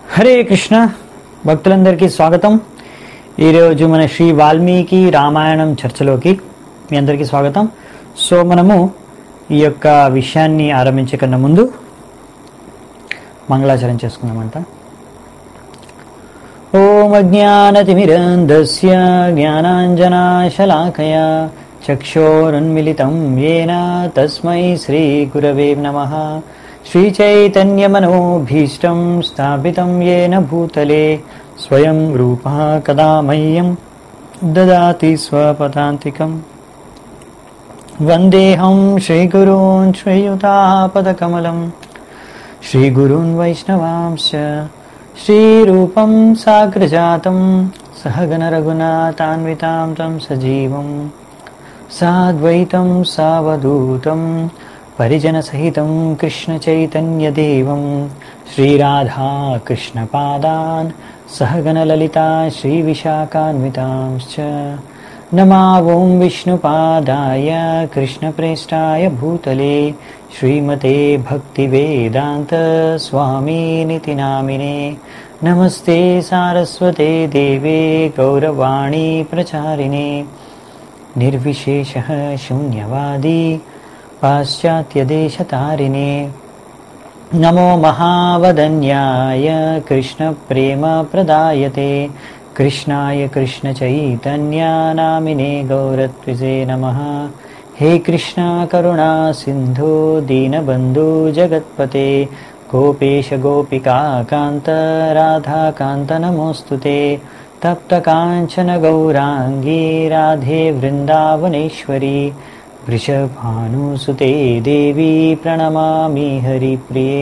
హరే కృష్ణ భక్తులందరికీ స్వాగతం ఈరోజు మన శ్రీ వాల్మీకి రామాయణం చర్చలోకి మీ అందరికీ స్వాగతం సో మనము ఈ యొక్క విషయాన్ని ఆరంభించే కన్నా ముందు మంగళాచరణ చేసుకుందామంట ఓం అజ్ఞానతిమిరంధస్య జ్ఞానాంజనాశలాకయా చక్షోరున్మిలితం येन తస్మై శ్రీగురవే నమః శ్రీచైతన్యమనోభీష్టం స్థాపితం येन భూతలే స్వయం రూపः కదా మह्यं దదాతి స్వపదాంతికం వందేహం శ్రీగురూన్ శ్రీయుతాపదకమలం श्रीगुरून् वैष्णवांश्च श्रीरूपं साग्रजातं सहगणरघुनाथान्वितां तं सजीवं साद्वैतं सावधूतं परिजनसहितं कृष्णचैतन्यदेवं श्रीराधाकृष्णपादान् सहगणललिता श्रीविशाखान्वितांश्च नमावों विष्णुपादाय कृष्णप्रेष्ठाय भूतले श्रीमते भक्तिवेदान्त स्वामीनिति नामिने नमस्ते सारस्वते देवे गौरवाणी प्रचारिणे निर्विशेषः शून्यवादी पाश्चात्यदेशतारिणे नमो महावदन्याय कृष्णप्रेमप्रदायते कृष्णाय कृष्णचैतन्यानामिने गौरत्विजे नमः हे कृष्णा करुणा सिन्धो दीनबन्धु जगत्पते गोपेश गोपिका कान्त राधाकान्त नमोऽस्तु ते तप्तकाञ्चन गौराङ्गी राधे वृन्दावनेश्वरी वृषभानुसुते देवी प्रणमामि हरिप्रिये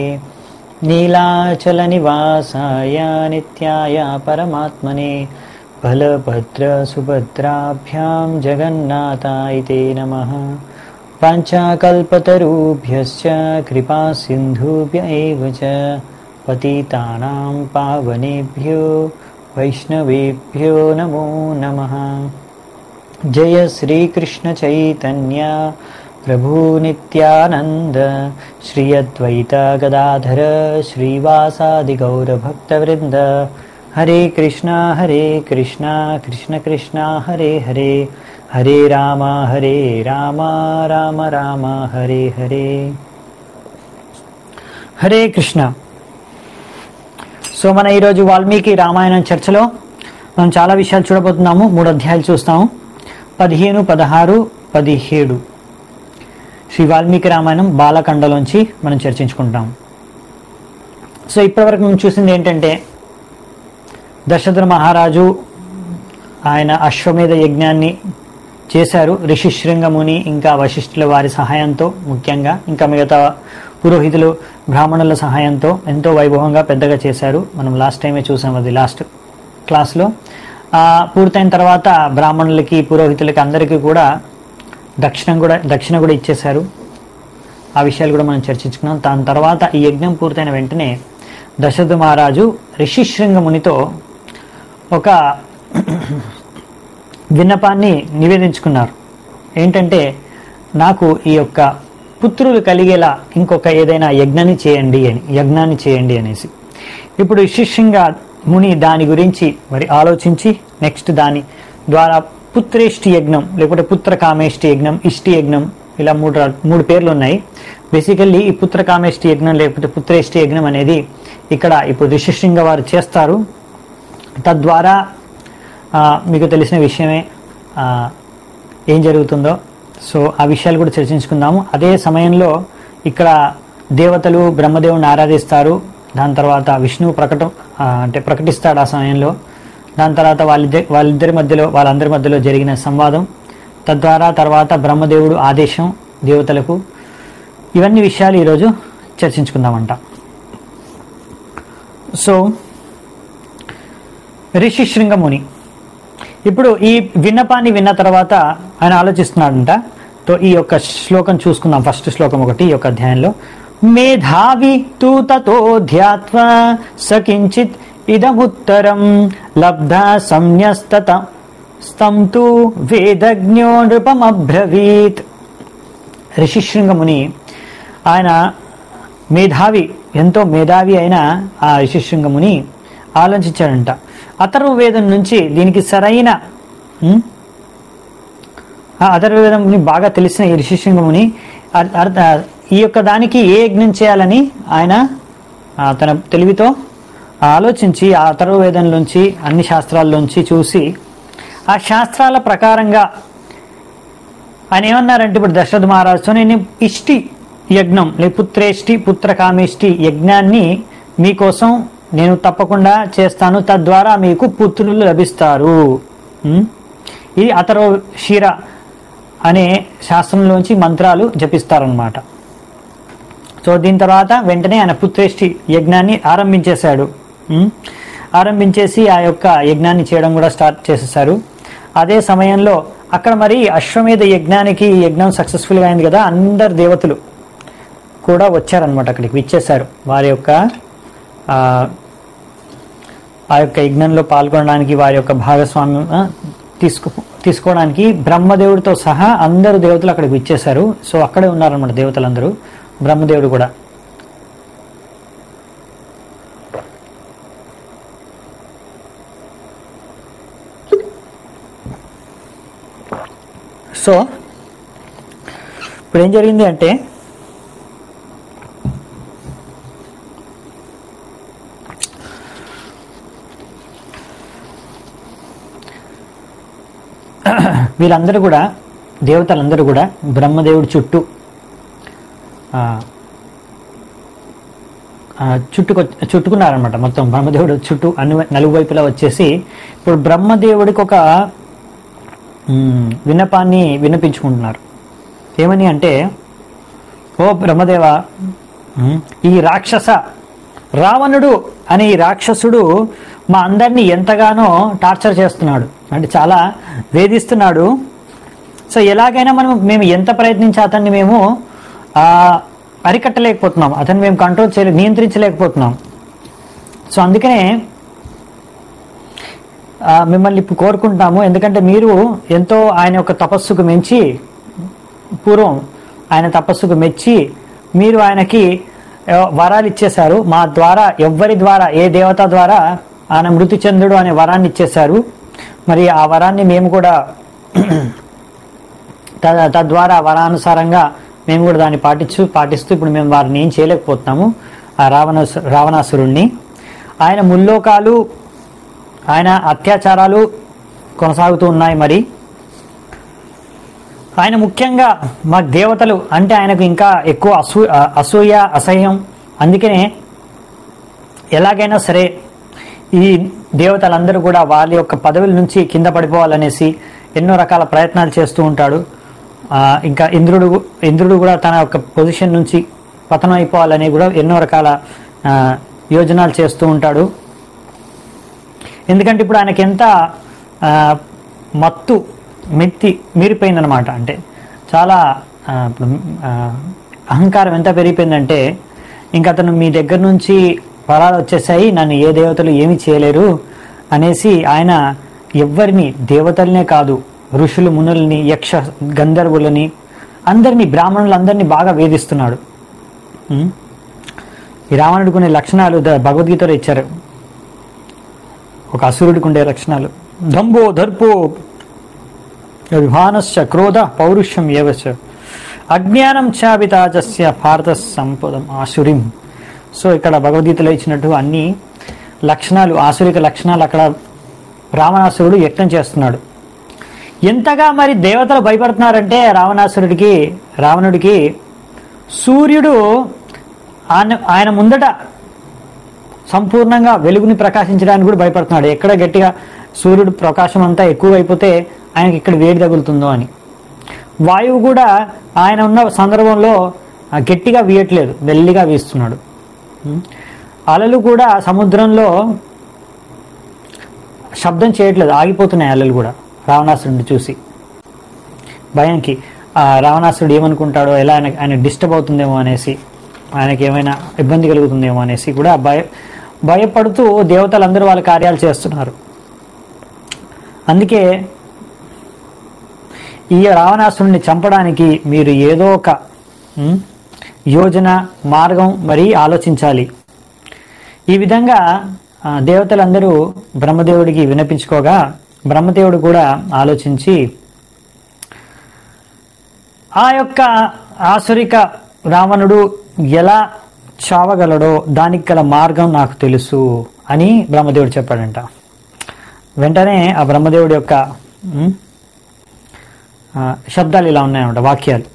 नीलाचलनिवासाय नित्याय परमात्मने बलभद्रसुभद्राभ्यां जगन्नाथाय ते नमः पाञ्चाकल्पतरुभ्यश्च कृपासिन्धुभ्य एव च पतितानां पावनेभ्यो वैष्णवेभ्यो नमो नमः जय श्रीकृष्णचैतन्य प्रभु नित्यानन्द श्री अद्वैत गदाधर श्रीवासादिगौरभक्तवृन्द हरे कृष्णा हरे कृष्णा कृष्ण कृष्णा हरे हरे हरे राम हरे राम राम राम हरे हरे హరే కృష్ణ సో మన ఈరోజు వాల్మీకి రామాయణం చర్చలో మనం చాలా విషయాలు చూడబోతున్నాము మూడు అధ్యాయాలు చూస్తాము పదిహేను పదహారు పదిహేడు శ్రీ వాల్మీకి రామాయణం బాలకండలోంచి మనం చర్చించుకుంటాం సో ఇప్పటివరకు మనం చూసింది ఏంటంటే దశరథ మహారాజు ఆయన అశ్వమేధ యజ్ఞాన్ని చేశారు ఋషిశృంగముని ఇంకా వశిష్ఠుల వారి సహాయంతో ముఖ్యంగా ఇంకా మిగతా పురోహితులు బ్రాహ్మణుల సహాయంతో ఎంతో వైభవంగా పెద్దగా చేశారు మనం లాస్ట్ టైమే చూసాం అది లాస్ట్ క్లాస్లో ఆ, పూర్తయిన తర్వాత బ్రాహ్మణులకి పురోహితులకి అందరికీ కూడా దక్షిణం కూడా దక్షిణ కూడా ఇచ్చేశారు ఆ విషయాలు కూడా మనం చర్చించుకున్నాం దాని తర్వాత ఈ యజ్ఞం పూర్తయిన వెంటనే దశరథ మహారాజు ఋషిశృంగ మునితో ఒక విన్నపాన్ని నివేదించుకున్నారు ఏంటంటే నాకు ఈ యొక్క పుత్రులు కలిగేలా ఇంకొక ఏదైనా యజ్ఞాన్ని చేయండి అని యజ్ఞాన్ని చేయండి అనేసి ఇప్పుడు ఋషిశృంగ ముని దాని గురించి మరి ఆలోచించి నెక్స్ట్ దాని ద్వారా పుత్రేష్టి యజ్ఞం లేకపోతే పుత్ర కామేష్టి యజ్ఞం ఇష్టి యజ్ఞం ఇలా మూడు రా- మూడు పేర్లు ఉన్నాయి బేసికల్లీ ఈ పుత్ర కామేష్టి యజ్ఞం లేకపోతే పుత్రేష్టి యజ్ఞం అనేది ఇక్కడ ఇప్పుడు ఋషిశృంగ వారు చేస్తారు తద్వారా ఆ, మీకు తెలిసిన విషయమే ఆ, ఏం జరుగుతుందో సో ఆ విషయాలు కూడా చర్చించుకుందాము అదే సమయంలో ఇక్కడ దేవతలు బ్రహ్మదేవుని ఆరాధిస్తారు దాని తర్వాత విష్ణువు ప్రకటన ఆ, అంటే ప్రకటిస్తాడు ఆ సమయంలో దాని తర్వాత వాళ్ళిద్దరి వాళ్ళిద్దరి మధ్యలో వాళ్ళందరి మధ్యలో జరిగిన సంవాదం తద్వారా తర్వాత బ్రహ్మదేవుడు ఆదేశం దేవతలకు ఇవన్నీ విషయాలు ఈరోజు చర్చించుకుందామంట సో ఋషి శృంగముని ఇప్పుడు ఈ విన్నపాన్ని విన్న తర్వాత ఆయన ఆలోచిస్తున్నాడంట తో ఈ యొక్క శ్లోకం చూసుకుందాం ఫస్ట్ శ్లోకం ఒకటి ఈ యొక్క అధ్యాయంలో మేధావి తూ తతో ధ్యాత్వా సకించిత్ ఇదముత్తరం లబ్ధ సంన్యస్తత స్తం తు వేదజ్ఞో నృపమబ్రవీత్ ఋషిశృంగముని ఆయన మేధావి ఎంతో మేధావి అయిన ఆ ఋషిశృంగముని ఆలోచించాడంట అథర్వవేదం నుంచి దీనికి సరైన ఉం? ఆ అథర్వవేదంని బాగా తెలిసిన ఈ ఋషిశృంగముని అర్- అర్థ- ఈ యొక్క దానికి ఏ యజ్ఞం చేయాలని ఆయన ఆ, తన తెలివితో ఆలోచించి ఆ అథర్వవేదంలోంచి అన్ని శాస్త్రాల్లోంచి చూసి ఆ శాస్త్రాల ప్రకారంగా ఆయన ఏమన్నారంటే ఇప్పుడు దశరథ మహారాజుతో నేను ఇష్టి యజ్ఞం లేక పుత్రేష్టి పుత్రకామేష్టి యజ్ఞాన్ని మీకోసం నేను తప్పకుండా చేస్తాను తద్వారా మీకు పుత్రులు లభిస్తారు ఉం? ఇది అతరో శిర అనే శాస్త్రంలోంచి మంత్రాలు జపిస్తారనమాట సో దీని తర్వాత వెంటనే ఆయన పుత్రేష్టి యజ్ఞాన్ని ఆరంభించేశాడు ఉం? ఆరంభించేసి ఆ యొక్క యజ్ఞాన్ని చేయడం కూడా స్టార్ట్ చేసేసారు అదే సమయంలో అక్కడ మరి అశ్వమేధ యజ్ఞానికి ఈ యజ్ఞం సక్సెస్ఫుల్గా అయింది కదా అందరు దేవతలు కూడా వచ్చారనమాట అక్కడికి విచ్చేశారు వారి యొక్క ఆ, ఆ యొక్క యజ్ఞంలో పాల్గొనడానికి వారి యొక్క భాగస్వామ్యం ఆ, తీసుకు తీసుకోవడానికి బ్రహ్మదేవుడితో సహా అందరు దేవతలు అక్కడికి విచ్చేశారు సో అక్కడే ఉన్నారనమాట దేవతలందరూ బ్రహ్మదేవుడు కూడా సో ఇప్పుడు ఏం జరిగింది అంటే వీళ్ళందరూ కూడా దేవతలందరూ కూడా బ్రహ్మదేవుడి చుట్టూ ఆ, ఆ, చుట్టుకొ చుట్టుకున్నారనమాట మొత్తం బ్రహ్మదేవుడు చుట్టూ అన్ని నలుగు వైపులా వచ్చేసి ఇప్పుడు బ్రహ్మదేవుడికి ఒక మ్, విన్నపాన్ని విన్నపించుకుంటున్నారు ఏమని అంటే ఓ బ్రహ్మదేవ మ్, ఈ రాక్షస రావణుడు అనే ఈ రాక్షసుడు మా అందరినీ ఎంతగానో టార్చర్ చేస్తున్నాడు అంటే చాలా వేధిస్తున్నాడు సో ఎలాగైనా మనం మేము ఎంత ప్రయత్నించి అతన్ని మేము ఆ, అరికట్టలేకపోతున్నాం అతన్ని మేము కంట్రోల్ చేయలే నియంత్రించలేకపోతున్నాం సో అందుకనే ఆ, మిమ్మల్ని ఇప్పుడు కోరుకుంటున్నాము ఎందుకంటే మీరు ఎంతో ఆయన యొక్క తపస్సుకు మెచ్చి పూర్వం ఆయన తపస్సుకు మెచ్చి మీరు ఆయనకి ఆ, వరాలు ఇచ్చేశారు మా ద్వారా ఎవ్వరి ద్వారా ఏ దేవత ద్వారా ఆయన మృతి చంద్రుడు అనే వరాన్ని ఇచ్చేశారు మరి ఆ వరాన్ని మేము కూడా త- తద్వారా వరానుసారంగా మేము కూడా దాన్ని పాటించు పాటిస్తూ ఇప్పుడు మేము వారిని ఏం చేయలేకపోతున్నాము ఆ రావణ రావణాసురుణ్ణి ఆయన ముల్లోకాలు ఆయన అత్యాచారాలు కొనసాగుతూ ఉన్నాయి మరి ఆయన ముఖ్యంగా మా దేవతలు అంటే ఆయనకు ఇంకా ఎక్కువ అసూ అసూయ అసహ్యం అందుకనే ఎలాగైనా సరే ఈ దేవతలందరూ కూడా వాళ్ళ యొక్క పదవుల నుంచి కింద పడిపోవాలనేసి ఎన్నో రకాల ప్రయత్నాలు చేస్తూ ఉంటాడు ఆ, ఇంకా ఇంద్రుడు ఇంద్రుడు కూడా తన యొక్క పొజిషన్ నుంచి పతనం అయిపోవాలని కూడా ఎన్నో రకాల ఆ, యోజనాలు చేస్తూ ఉంటాడు ఎందుకంటే ఇప్పుడు ఆయనకి ఎంత ఆ, మత్తు మెత్తి మీరిపోయిందనమాట అంటే చాలా ఆ, ఇప్పుడు, ఆ, అహంకారం ఎంత పెరిగిపోయిందంటే ఇంకా అతను మీ దగ్గర నుంచి వరాలు వచ్చేసాయి నన్ను ఏ దేవతలు ఏమీ చేయలేరు అనేసి ఆయన ఎవ్వరిని దేవతలనే కాదు ఋషులు మునుల్ని యక్ష గంధర్వులని అందరినీ బ్రాహ్మణులందరినీ బాగా వేధిస్తున్నాడు ఉం? ఈ రావణుడికి కొన్ని లక్షణాలు ద- భగవద్గీతలో ఇచ్చారు ఒక అసురుడికి ఉండే లక్షణాలు దంభో దర్పో విభానశ్చ క్రోధ పౌరుషం ఏవచ అజ్ఞానం చావితాజస్య భారత సంపదం ఆసురిం సో ఇక్కడ భగవద్గీతలో ఇచ్చినట్టు అన్ని లక్షణాలు ఆసురిక లక్షణాలు అక్కడ రావణాసురుడు వ్యక్తం చేస్తున్నాడు ఎంతగా మరి దేవతలు భయపడుతున్నారంటే రావణాసురుడికి రావణుడికి సూర్యుడు ఆయన ఆయన ముందట సంపూర్ణంగా వెలుగుని ప్రకాశించడానికి కూడా భయపడుతున్నాడు ఎక్కడ గట్టిగా సూర్యుడు ప్రకాశం అంతా ఎక్కువ అయిపోతే ఆయనకి ఇక్కడ వేడి తగులుతుందో అని వాయువు కూడా ఆయన ఉన్న సందర్భంలో ఆ, గట్టిగా వీయట్లేదు మెల్లిగా వీస్తున్నాడు ఉం? అలలు కూడా సముద్రంలో శబ్దం చేయట్లేదు ఆగిపోతున్నాయి అలలు కూడా రావణాసురుడిని చూసి భయంకి ఆ రావణాసురుడు ఏమనుకుంటాడో ఎలా ఆయన ఆయన డిస్టర్బ్ అవుతుందేమో అనేసి ఆయనకి ఏమైనా ఇబ్బంది కలుగుతుందేమో అనేసి కూడా భయ భయపడుతూ దేవతలందరూ వాళ్ళ కార్యాలు చేస్తున్నారు అందుకే ఈ రావణాసురుడిని చంపడానికి మీరు ఏదో ఒక ఉం, యోజన మార్గం మరి ఆలోచించాలి ఈ విధంగా ఆ, దేవతలందరూ బ్రహ్మదేవుడికి వినపించుకోగా బ్రహ్మదేవుడు కూడా ఆలోచించి ఆ యొక్క ఆసురిక రావణుడు ఎలా చావగలడో దానికి గల మార్గం నాకు తెలుసు అని బ్రహ్మదేవుడు చెప్పాడంట వెంటనే ఆ బ్రహ్మదేవుడి యొక్క ఉమ్, ఆ, శబ్దాలు ఇలా ఉన్నాయన్నమాట వాక్యాలు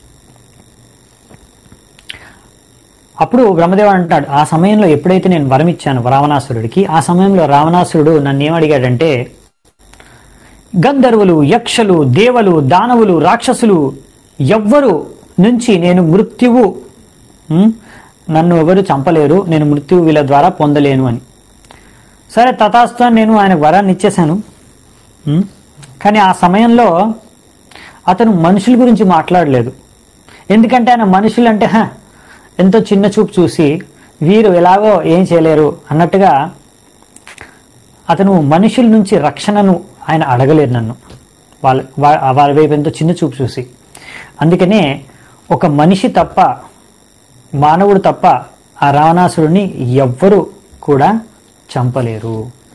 అప్పుడు బ్రహ్మదేవుడు అంటాడు ఆ సమయంలో ఎప్పుడైతే నేను వరం ఇచ్చాను రావణాసురుడికి ఆ సమయంలో రావణాసురుడు నన్ను ఏమడిగాడంటే గంధర్వులు యక్షలు దేవలు దానవులు రాక్షసులు ఎవ్వరు నుంచి నేను మృత్యువు ఉమ్, నన్ను ఎవరు చంపలేరు నేను మృత్యువు వీళ్ళ ద్వారా పొందలేను అని సరే తథాస్తు అని నేను ఆయన వరాన్ని ఇచ్చేశాను ఉమ్, కానీ ఆ సమయంలో అతను మనుషుల గురించి మాట్లాడలేదు ఎందుకంటే ఆయన మనుషులు అంటే "హ, ఎంతో చిన్న చూపు చూసి వీరు ఎలాగో ఏం చేయలేరు అన్నట్టుగా అతను మనుషుల నుంచి రక్షణను ఆయన అడగలేదు నన్ను వాళ్ళ వా- వాళ్ళ వైపు ఎంతో చిన్న చూపు చూసి అందుకనే ఒక మనిషి తప్ప మానవుడు తప్ప ఆ రావణాసురుడిని ఎవ్వరు కూడా చంపలేరు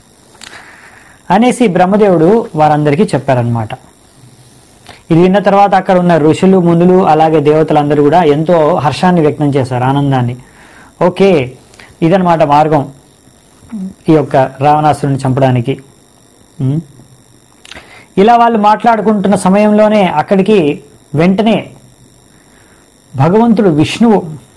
అనేసి బ్రహ్మదేవుడు వారందరికీ చెప్పారనమాట ఇది విన్న తర్వాత అక్కడ ఉన్న ఋషులు మునులు అలాగే దేవతలందరూ కూడా ఎంతో హర్షాన్ని వ్యక్తం చేశారు ఆనందాన్ని ఓకే ఇదనమాట మార్గం ఈ యొక్క రావణాసురుని చంపడానికి ఉమ్. ఇలా వాళ్ళు మాట్లాడుకుంటున్న సమయంలోనే అక్కడికి వెంటనే భగవంతుడు విష్ణువు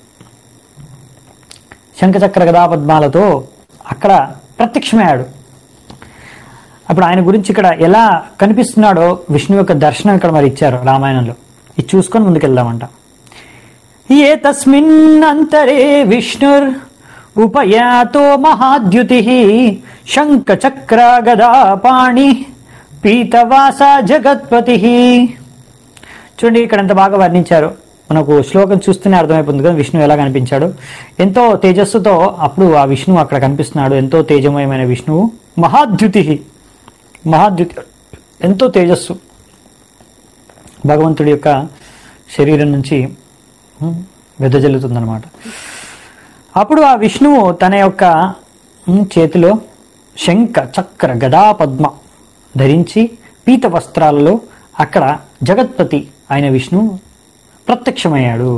శంఖచక్ర గదాపద్మాలతో అక్కడ ప్రత్యక్షమయ్యాడు అప్పుడు ఆయన గురించి ఇక్కడ ఎలా కనిపిస్తున్నాడో విష్ణు యొక్క దర్శనం ఇక్కడ మరి ఇచ్చారు రామాయణంలో ఇది చూసుకొని ముందుకెళ్దామంట ఏ తస్మిన్ అంతరే విష్ణుర్ ఉపయాతో మహాద్యుతి శంఖ చక్ర గదా పాణి పీతవాస జగత్పతి చూడండి ఇక్కడ ఎంత బాగా వర్ణించారు మనకు శ్లోకం చూస్తేనే అర్థమైపోతుంది కదా విష్ణు ఎలా కనిపించాడు ఎంతో తేజస్సుతో అప్పుడు ఆ విష్ణువు అక్కడ కనిపిస్తున్నాడు ఎంతో తేజమయమైన విష్ణువు మహాద్యుతి మహాద్యుతి ఎంతో తేజస్సు భగవంతుడి యొక్క శరీరం నుంచి ఉమ్, వెదజల్లుతుందన్నమాట అప్పుడు ఆ విష్ణువు తన యొక్క ఉమ్, చేతిలో శంఖ చక్ర గదా పద్మ ధరించి పీత వస్త్రాలలో అక్కడ జగత్పతి అయిన విష్ణు ప్రత్యక్షమయ్యాడు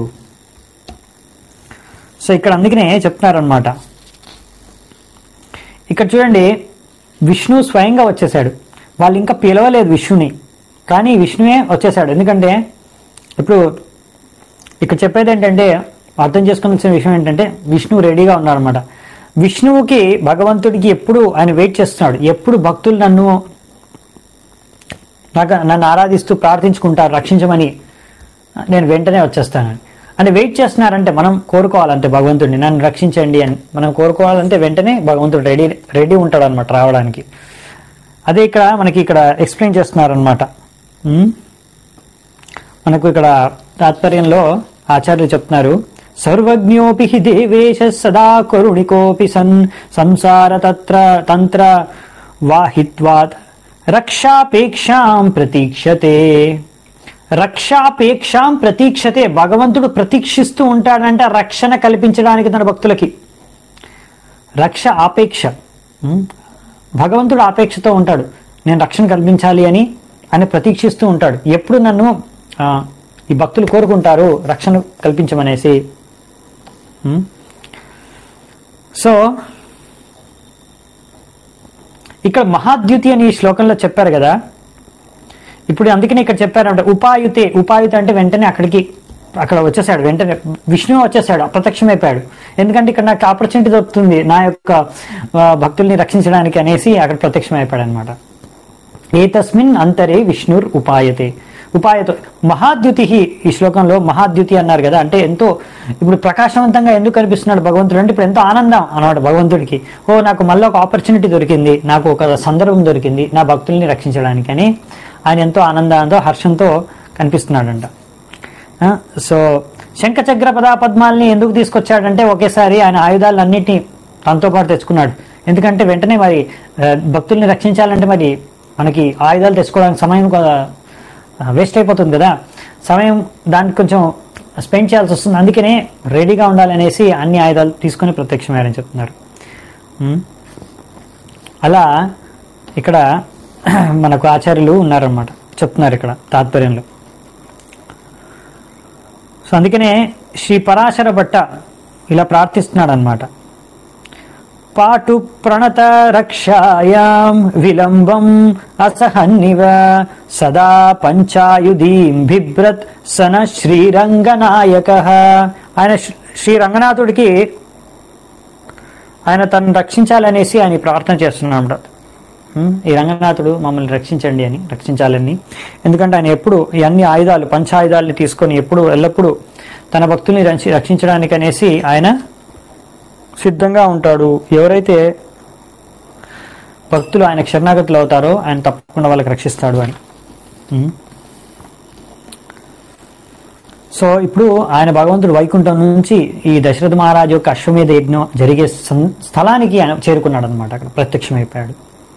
సో ఇక్కడ అందుకనే చెప్తున్నారనమాట ఇక్కడ చూడండి విష్ణు స్వయంగా వచ్చేసాడు వాళ్ళు ఇంకా పిలవలేదు విష్ణుని కానీ విష్ణువే వచ్చేసాడు ఎందుకంటే ఇప్పుడు ఇక్కడ చెప్పేది ఏంటంటే అర్థం చేసుకోవాల్సిన విషయం ఏంటంటే విష్ణు రెడీగా ఉన్నారనమాట విష్ణువుకి భగవంతుడికి ఎప్పుడు ఆయన వెయిట్ చేస్తున్నాడు ఎప్పుడు భక్తులు నన్ను నాకు నన్ను ఆరాధిస్తూ ప్రార్థించుకుంటారు రక్షించమని నేను వెంటనే వచ్చేస్తానని అని వెయిట్ చేస్తున్నారంటే మనం కోరుకోవాలంటే భగవంతుడిని నన్ను రక్షించండి అని మనం కోరుకోవాలంటే వెంటనే భగవంతుడు రెడీ రెడీ ఉంటాడు అనమాట రావడానికి అదే ఇక్కడ మనకి ఇక్కడ ఎక్స్ప్లెయిన్ చేస్తున్నారనమాట మనకు ఇక్కడ తాత్పర్యంలో ఆచార్యులు చెప్తున్నారు సర్వజ్ఞోపి హి దేవేశ సదా కరుణికోపి సన్ సంసార తత్ర తంత్ర వాహిత్వాత్ రక్షాపేక్షాం ప్రతీక్షతే రక్షాపేక్షాం ప్రతీక్షతే భగవంతుడు ప్రతీక్షిస్తూ ఉంటాడంటే రక్షణ కల్పించడానికి తన భక్తులకి రక్ష ఆపేక్ష ఉం? భగవంతుడు ఆపేక్షతో ఉంటాడు నేను రక్షణ కల్పించాలి అని ఆయన ప్రతీక్షిస్తూ ఉంటాడు ఎప్పుడు నన్ను ఆ, ఈ భక్తులు కోరుకుంటారు రక్షణ కల్పించమనేసి ఉం? సో ఇక్కడ మహాద్యుతి అని ఈ శ్లోకంలో చెప్పారు కదా ఇప్పుడు అందుకనే ఇక్కడ చెప్పారంటే ఉపాయుతే ఉపాయుత అంటే వెంటనే అక్కడికి అక్కడ వచ్చేసాడు వెంటనే విష్ణువు వచ్చేసాడు అప్రత్యక్షమైపోయాడు ఎందుకంటే ఇక్కడ నాకు ఆపర్చునిటీ దొరుకుతుంది నా యొక్క ఆ, భక్తుల్ని రక్షించడానికి అనేసి అక్కడ ప్రత్యక్షమైపోయాడు అనమాట ఏతస్మిన్ అంతరే విష్ణుర్ ఉపాయతే ఉపాయతో మహాద్యుతి ఈ శ్లోకంలో మహాద్యుతి అన్నారు కదా అంటే ఎంతో ఇప్పుడు ప్రకాశవంతంగా ఎందుకు కనిపిస్తున్నాడు భగవంతుడు అంటే ఇప్పుడు ఎంతో ఆనందం అన్నమాట భగవంతుడికి ఓ నాకు మళ్ళీ ఒక ఆపర్చునిటీ దొరికింది నాకు ఒక సందర్భం దొరికింది నా భక్తుల్ని రక్షించడానికి అని ఆయన ఎంతో ఆనందంతో హర్షంతో కనిపిస్తున్నాడంట ఆ, సో శంఖచక్ర పదా పద్మాల్ని ఎందుకు తీసుకొచ్చాడంటే ఒకేసారి ఆయన ఆయుధాలన్నింటినీ తనతో పాటు తెచ్చుకున్నాడు ఎందుకంటే వెంటనే మరి ఆ, భక్తుల్ని రక్షించాలంటే మరి మనకి ఆయుధాలు తెచ్చుకోవడానికి సమయం వేస్ట్ అయిపోతుంది కదా సమయం దానికి కొంచెం స్పెండ్ చేయాల్సి వస్తుంది అందుకనే రెడీగా ఉండాలనేసి అన్ని ఆయుధాలు తీసుకొని ప్రత్యక్షమయ్యారని చెప్తున్నారు ఉమ్. అలా ఇక్కడ మనకు ఆచార్యులు ఉన్నారన్నమాట చెప్తున్నారు ఇక్కడ తాత్పర్యంలో సో అందుకనే శ్రీ పరాశర భట్ట ఇలా ప్రార్థిస్తున్నాడు అనమాట పాటు ప్రణత రక్షాయాం విలంబం అసహన్నివ సదా పంచాయుధీం బిభ్రత్ సన శ్రీరంగనాయక ఆయన శ్రీ- శ్రీ రంగనాథుడికి ఆయన తను రక్షించాలనేసి ఆయన ప్రార్థన చేస్తున్నాడు ఉం? ఈ రంగనాథుడు మమ్మల్ని రక్షించండి అని రక్షించాలని ఎందుకంటే ఆయన ఎప్పుడు ఈ అన్ని ఆయుధాలు పంచాయుధాలని తీసుకొని ఎప్పుడు ఎల్లప్పుడూ తన భక్తుల్ని రక్షి- రక్షించడానికి అనేసి ఆయన సిద్ధంగా ఉంటాడు ఎవరైతే భక్తులు ఆయన శరణాగతులు అవుతారో ఆయన తప్పకుండా వాళ్ళకి రక్షిస్తాడు అని ఉం? సో ఇప్పుడు ఆయన భగవంతుడు వైకుంఠం నుంచి ఈ దశరథ మహారాజు యొక్క అశ్వమేధ యజ్ఞం జరిగే సం- స్థలానికి ఆయన చేరుకున్నాడు అనమాట అక్కడ ప్రత్యక్షమైపోయాడు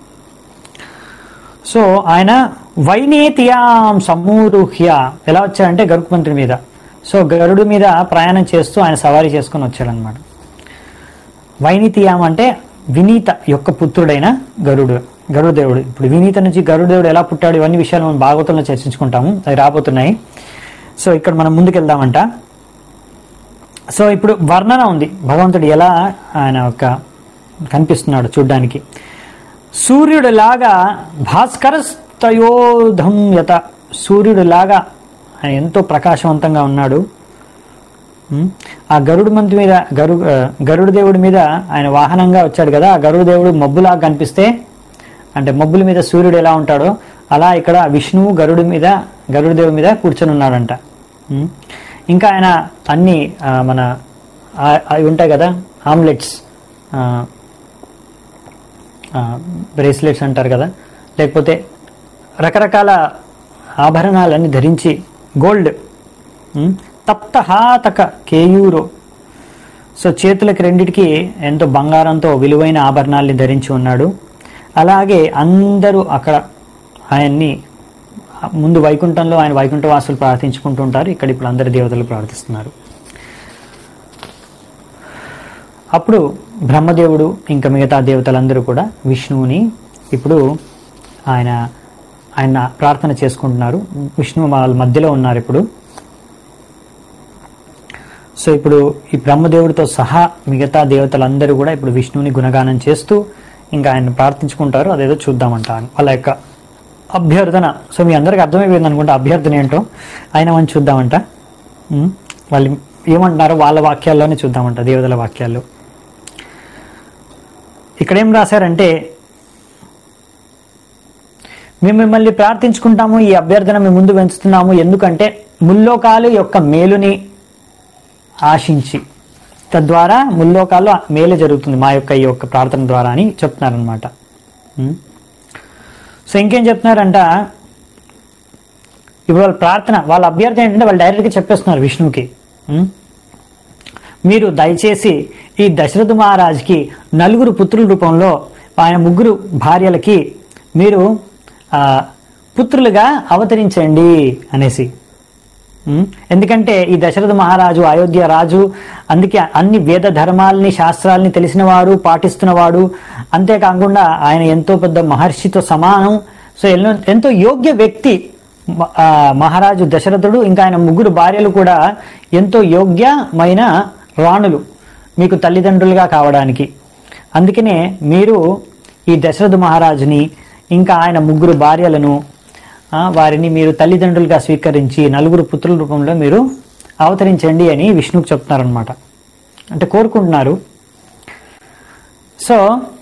సో ఆయన వైనేతియాం సమూరుహ్య ఎలా వచ్చాడంటే గరుకుమంత్రి మీద సో గరుడు మీద ప్రయాణం చేస్తూ ఆయన సవారీ చేసుకొని వచ్చాడనమాట వైనీతియాం అంటే వినీత యొక్క పుత్రుడైన గరుడు గరుడదేవుడు ఇప్పుడు వినీత నుంచి గరుడదేవుడు ఎలా పుట్టాడు ఇవన్నీ విషయాలు మనం భాగవతంలో చర్చించుకుంటాము అవి రాబోతున్నాయి సో ఇక్కడ మనం ముందుకెళ్దామంట సో ఇప్పుడు వర్ణన ఉంది భగవంతుడు ఎలా ఆయన ఒక కనిపిస్తున్నాడు చూడ్డానికి సూర్యుడిలాగా భాస్కరస్తయోధం యత సూర్యుడిలాగా ఆయన ఎంతో ప్రకాశవంతంగా ఉన్నాడు ఉం? ఆ గరుడు మంతు మీద గరు ఆ, గరుడు దేవుడి మీద ఆయన వాహనంగా వచ్చాడు కదా ఆ గరుడు దేవుడు మబ్బులాగా కనిపిస్తే అంటే మబ్బుల మీద సూర్యుడు ఎలా ఉంటాడో అలా ఇక్కడ విష్ణువు గరుడు మీద గరుడు దేవుడి మీద కూర్చొని ఉన్నాడంట ఉం? ఇంకా ఆయన అన్ని ఆ, మన ఆ- అవి ఉంటాయి కదా ఆమ్లెట్స్ బ్రేస్లెట్స్ అంటారు కదా లేకపోతే రకరకాల ఆభరణాలన్నీ ధరించి గోల్డ్ ఉమ్, తప్తహాతక కేయూరో సో చేతులకి రెండిటికి ఎంతో బంగారంతో విలువైన ఆభరణాల్ని ధరించి ఉన్నాడు అలాగే అందరూ అక్కడ ఆయన్ని ముందు వైకుంఠంలో ఆయన వైకుంఠ వాసులు ప్రార్థించుకుంటూ ఉంటారు ఇక్కడ ఇప్పుడు అందరి దేవతలు ప్రార్థిస్తున్నారు అప్పుడు బ్రహ్మదేవుడు ఇంకా మిగతా దేవతలందరూ కూడా విష్ణువుని ఇప్పుడు ఆయన ఆయన ప్రార్థన చేసుకుంటున్నారు విష్ణువు వాళ్ళ మధ్యలో ఉన్నారు ఇప్పుడు సో ఇప్పుడు ఈ బ్రహ్మదేవుడితో సహా మిగతా దేవతలందరూ కూడా ఇప్పుడు విష్ణువుని గుణగానం చేస్తూ ఇంకా ఆయన ప్రార్థించుకుంటారు అదేదో చూద్దామంట వాళ్ళ యొక్క అభ్యర్థన సో మీ అందరికి అర్థమైపోయింది అనుకుంటా అభ్యర్థన ఏంటో ఆయన మనం చూద్దామంట ఉం? వాళ్ళు ఏమంటున్నారో వాళ్ళ వాక్యాల్లోనే చూద్దామంట దేవతల వాక్యాల్లో ఇక్కడ ఏం రాశారంటే మేము మిమ్మల్ని ప్రార్థించుకుంటాము ఈ అభ్యర్థన మేము ముందు పెంచుతున్నాము ఎందుకంటే ముల్లోకాలు యొక్క మేలుని ఆశించి తద్వారా ముల్లోకాల్లో మేలు జరుగుతుంది మా యొక్క ఈ యొక్క ప్రార్థన ద్వారా అని చెప్తున్నారనమాట సో ఇంకేం చెప్తున్నారంట ఇప్పుడు వాళ్ళ ప్రార్థన వాళ్ళ అభ్యర్థన ఏంటంటే వాళ్ళు డైరెక్ట్గా చెప్పేస్తున్నారు విష్ణువుకి ఉం? మీరు దయచేసి ఈ దశరథ మహారాజుకి నలుగురు పుత్రుల రూపంలో ఆయన ముగ్గురు భార్యలకి మీరు ఆ, పుత్రులుగా అవతరించండి అనేసి ఉం? ఎందుకంటే ఈ దశరథ మహారాజు అయోధ్య రాజు అందుకే అన్ని వేద ధర్మాలని శాస్త్రాలని తెలిసినవాడు పాటిస్తున్నవాడు అంతేకాకుండా ఆయన ఎంతో పెద్ద మహర్షితో సమానం సో ఎన్నో ఎంతో యోగ్య వ్యక్తి మ- ఆ, మహారాజు దశరథుడు ఇంకా ఆయన ముగ్గురు భార్యలు కూడా ఎంతో యోగ్యమైన రాణులు మీకు తల్లిదండ్రులుగా కావడానికి అందుకనే మీరు ఈ దశరథ మహారాజుని ఇంకా ఆయన ముగ్గురు భార్యలను ఆ, వారిని మీరు తల్లిదండ్రులుగా స్వీకరించి నలుగురు పుత్రుల రూపంలో మీరు అవతరించండి అని విష్ణువుకు చెప్తున్నారనమాట అంటే కోరుకుంటున్నారు సో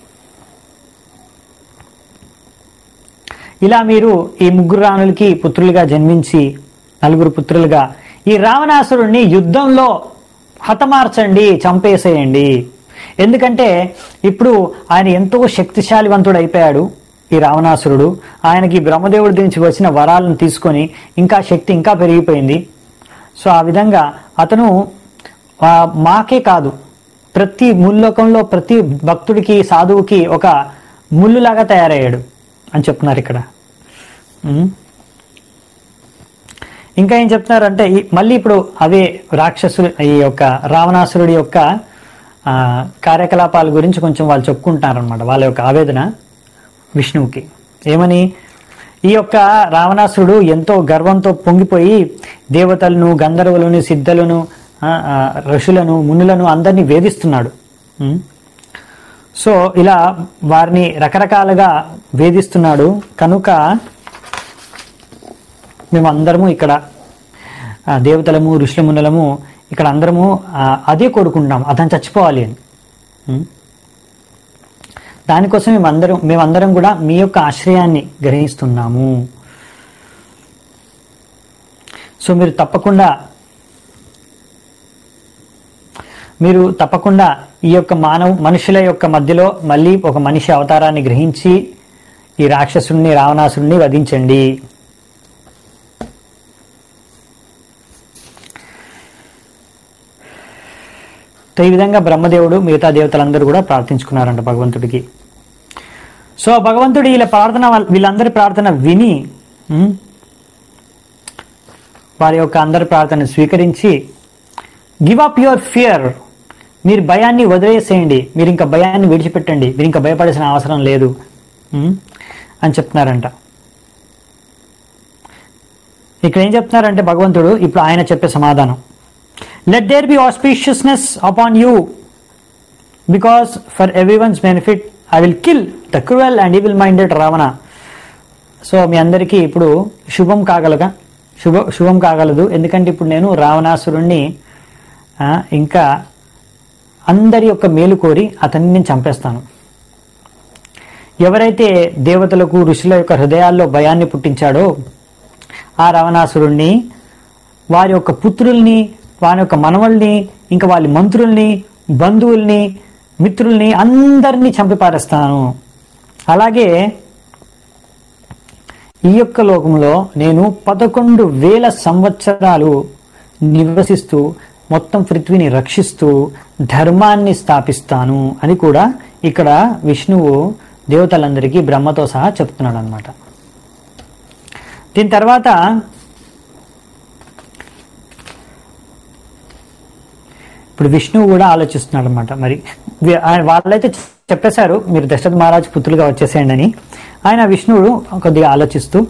ఇలా మీరు ఈ ముగ్గురు రాణులకి పుత్రులుగా జన్మించి నలుగురు పుత్రులుగా ఈ రావణాసురుణ్ణి యుద్ధంలో హతమార్చండి చంపేసేయండి ఎందుకంటే ఇప్పుడు ఆయన ఎంతో శక్తిశాలివంతుడు అయిపోయాడు ఈ రావణాసురుడు ఆయనకి బ్రహ్మదేవుడి నుంచి వచ్చిన వరాలను తీసుకొని ఇంకా శక్తి ఇంకా పెరిగిపోయింది సో ఆ విధంగా అతను ఆ, మాకే కాదు ప్రతి ముల్లోకంలో ప్రతి భక్తుడికి సాధువుకి ఒక ముళ్ళులాగా తయారయ్యాడు అని చెప్తున్నారు ఇక్కడ ఉం? ఇంకా ఏం చెప్తున్నారంటే ఈ- మళ్ళీ ఇప్పుడు అవే రాక్షసులు ఈ యొక్క రావణాసురుడి యొక్క ఆ, కార్యకలాపాల గురించి కొంచెం వాళ్ళు చెప్పుకుంటున్నారనమాట వాళ్ళ యొక్క ఆవేదన విష్ణువుకి ఏమని ఈ యొక్క రావణాసురుడు ఎంతో గర్వంతో పొంగిపోయి దేవతలను గంధర్వులను సిద్ధులను ఆ, ఆ, ఋషులను మునులను అందరినీ వేధిస్తున్నాడు ఉం? సో ఇలా వారిని రకరకాలుగా వేధిస్తున్నాడు కనుక మేమందరము ఇక్కడ ఆ, దేవతలము ఋషుల మునులము ఇక్కడ అందరము ఆ, అదే కోరుకుంటున్నాం అతను చచ్చిపోవాలి అని ఉం? దానికోసం మేమందరం మేమందరం కూడా మీ యొక్క ఆశ్రయాన్ని గ్రహిస్తున్నాము సో మీరు తప్పకుండా మీరు తప్పకుండా ఈ యొక్క మానవ మనుషుల యొక్క మధ్యలో మళ్ళీ ఒక మనిషి అవతారాన్ని గ్రహించి ఈ రాక్షసుడిని రావణాసుడిని వధించండి సో ఈ విధంగా బ్రహ్మదేవుడు మిగతా దేవతలందరూ కూడా ప్రార్థించుకున్నారంట భగవంతుడికి సో భగవంతుడు వీళ్ళ ప్రార్థన వాళ్ళ- వీళ్ళందరి ప్రార్థన విని ఉమ్, వారి యొక్క అందరి ప్రార్థన స్వీకరించి గివ్ అప్ యువర్ ఫియర్ మీరు భయాన్ని వదిలేసేయండి మీరు ఇంకా భయాన్ని విడిచిపెట్టండి మీరు ఇంకా భయపడాల్సిన అవసరం లేదు ఉమ్, అని చెప్తున్నారంట ఇక్కడ ఏం చెప్తున్నారంటే భగవంతుడు ఇప్పుడు ఆయన చెప్పే సమాధానం let there be auspiciousness upon you because for everyone's benefit I will kill the cruel and evil minded Ravana so మీ అందరికీ ఇప్పుడు శుభం కాగలగా శుభ శుభం కాగలదు ఎందుకంటే ఇప్పుడు నేను రావణాసురుణ్ణి ఆ, ఇంకా అందరి యొక్క మేలు కోరి అతన్ని నేను చంపేస్తాను ఎవరైతే దేవతలకు ఋషుల యొక్క హృదయాల్లో భయాన్ని పుట్టించాడో ఆ రావణాసురుణ్ణి వారి యొక్క పుత్రుల్ని వారి యొక్క మనవల్ని ఇంకా వాళ్ళ మంత్రుల్ని బంధువుల్ని మిత్రుల్ని అందరినీ చంపి పారేస్తాను అలాగే ఈ యొక్క లోకంలో నేను పదకొండు వేల సంవత్సరాలు నివసిస్తూ మొత్తం పృథ్వీని రక్షిస్తూ ధర్మాన్ని స్థాపిస్తాను అని కూడా ఇక్కడ విష్ణువు దేవతలందరికీ బ్రహ్మతో సహా చెప్తున్నాడు అనమాట దీని తర్వాత ఇప్పుడు విష్ణువు కూడా ఆలోచిస్తున్నాడు అనమాట మరి వీ- ఆయన వాళ్ళైతే చెప్పేశారు మీరు దశరథ మహారాజ్ పుత్రులుగా వచ్చేసేయండి అని ఆయన విష్ణువుడు కొద్దిగా ఆలోచిస్తూ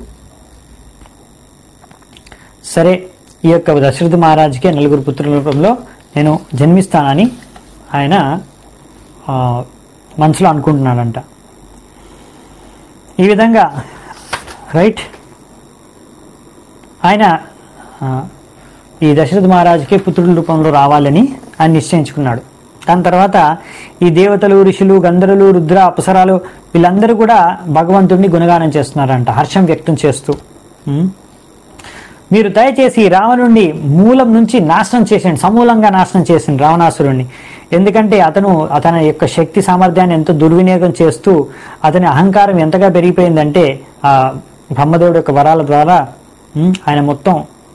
సరే ఈ యొక్క దశరథ మహారాజుకి నలుగురు పుత్రుల రూపంలో నేను జన్మిస్తానని ఆయన ఆ, మనసులో అనుకుంటున్నాడంట ఈ విధంగా రైట్ ఆయన ఆ, ఈ దశరథ మహారాజుకి పుత్రుల రూపంలో రావాలని ఆయన నిశ్చయించుకున్నాడు దాని తర్వాత ఈ దేవతలు ఋషులు గంధర్వులు రుద్ర అప్సరాలు వీళ్ళందరూ కూడా భగవంతుడిని గుణగానం చేస్తున్నారంట హర్షం వ్యక్తం చేస్తూ ఉం? మీరు దయచేసి రావణుడిని మూలం నుంచి నాశనం చేసండి సమూలంగా నాశనం చేసింది రావణాసురుణ్ణి ఎందుకంటే అతను అతని యొక్క శక్తి సామర్థ్యాన్ని ఎంతో దుర్వినియోగం చేస్తూ అతని అహంకారం ఎంతగా పెరిగిపోయిందంటే ఆ బ్రహ్మదేవుడి యొక్క వరాల ద్వారా ఉమ్, ఆయన మొత్తం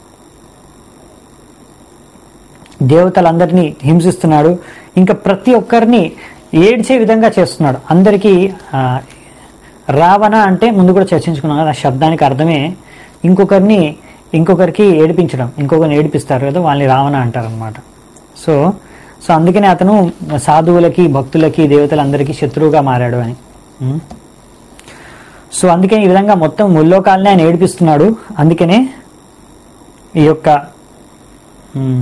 దేవతలందరినీ హింసిస్తున్నాడు ఇంకా ప్రతి ఒక్కరిని ఏడ్చే విధంగా చేస్తున్నాడు అందరికీ ఆ, రావణ అంటే ముందు కూడా చర్చించుకున్నాం కదా ఆ శబ్దానికి అర్థమే ఇంకొకరిని ఇంకొకరికి ఏడిపించడం ఇంకొకరిని ఏడిపిస్తారు కదా వాళ్ళని రావణ అంటారు అనమాట సో సో అందుకనే అతను సాధువులకి భక్తులకి దేవతలందరికీ శత్రువుగా మారాడు అని ఉం? సో అందుకని ఈ విధంగా మొత్తం ముల్లోకాలని ఆయన ఏడిపిస్తున్నాడు అందుకనే ఈ యొక్క ఉం,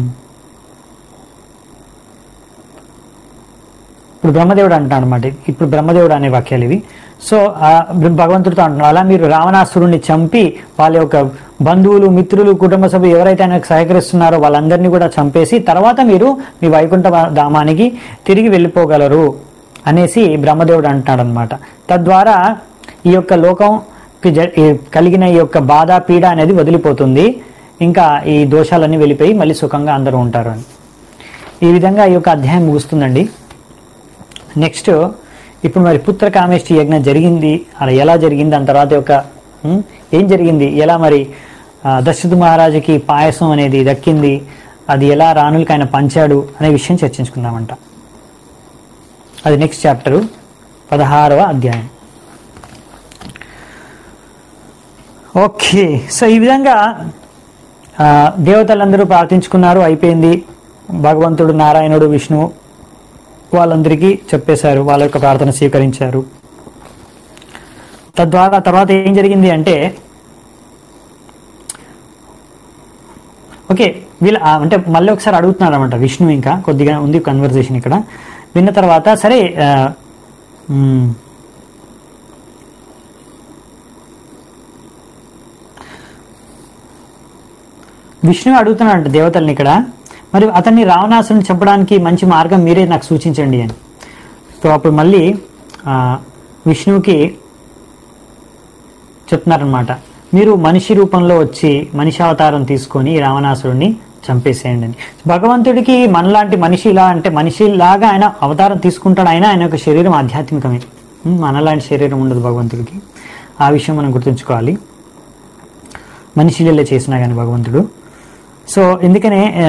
ఇప్పుడు బ్రహ్మదేవుడు అంటున్నాడు అనమాట ఇప్పుడు బ్రహ్మదేవుడు అనే వాక్యాలు ఇవి సో ఆ భగవంతుడితో అంటున్నాడు అలా మీరు రావణాసురుణ్ణి చంపి వాళ్ళ యొక్క బంధువులు మిత్రులు కుటుంబ సభ్యులు ఎవరైతే ఆయనకు సహకరిస్తున్నారో వాళ్ళందరినీ కూడా చంపేసి తర్వాత మీరు మీ వైకుంఠ ధామానికి తిరిగి వెళ్ళిపోగలరు అనేసి బ్రహ్మదేవుడు అంటున్నాడు అనమాట తద్వారా ఈ యొక్క లోకం కలిగిన ఈ యొక్క బాధ పీడ అనేది వదిలిపోతుంది ఇంకా ఈ దోషాలన్నీ వెళ్ళిపోయి మళ్ళీ సుఖంగా అందరూ ఉంటారు అని ఈ విధంగా ఈ యొక్క అధ్యాయం ముగుస్తుందండి నెక్స్ట్ ఇప్పుడు మరి పుత్ర కామేష్టి యజ్ఞం జరిగింది అలా ఎలా జరిగింది దాని తర్వాత యొక్క ఉం, ఏం జరిగింది ఎలా మరి ఆ, దశరథ మహారాజుకి పాయసం అనేది దక్కింది అది ఎలా రాణులకి ఆయన పంచాడు అనే విషయం చర్చించుకుందామంట అది నెక్స్ట్ చాప్టరు పదహారవ అధ్యాయం ఓకే సో ఈ విధంగా ఆ, దేవతలందరూ ప్రార్థించుకున్నారు అయిపోయింది భగవంతుడు నారాయణుడు విష్ణువు వాళ్ళందరికీ చెప్పేశారు వాళ్ళ యొక్క ప్రార్థన స్వీకరించారు తద్వారా తర్వాత ఏం జరిగింది అంటే ఓకే వీళ్ళ ఆ, అంటే మళ్ళీ ఒకసారి అడుగుతున్నారు అనమాట విష్ణు ఇంకా కొద్దిగా ఉంది కన్వర్జేషన్ ఇక్కడ విన్న తర్వాత సరే ఆ, మ్, విష్ణువు అడుగుతున్నాడు దేవతల్ని ఇక్కడ మరి అతన్ని రావణాసుని చంపడానికి మంచి మార్గం మీరే నాకు సూచించండి అని సో అప్పుడు మళ్ళీ ఆ, విష్ణువుకి చెప్తున్నారనమాట మీరు మనిషి రూపంలో వచ్చి మనిషి అవతారం తీసుకొని ఈ రావణాసురుడిని చంపేసేయండి అని భగవంతుడికి మనలాంటి మనిషి ఇలా అంటే మనిషిలాగా ఆయన అవతారం తీసుకుంటాడు ఆయన ఆయన యొక్క శరీరం ఆధ్యాత్మికమే ఉం, మనలాంటి శరీరం ఉండదు భగవంతుడికి ఆ విషయం మనం గుర్తుంచుకోవాలి మనిషి లీల చేసినా కానీ భగవంతుడు సో ఎందుకనే ఆ,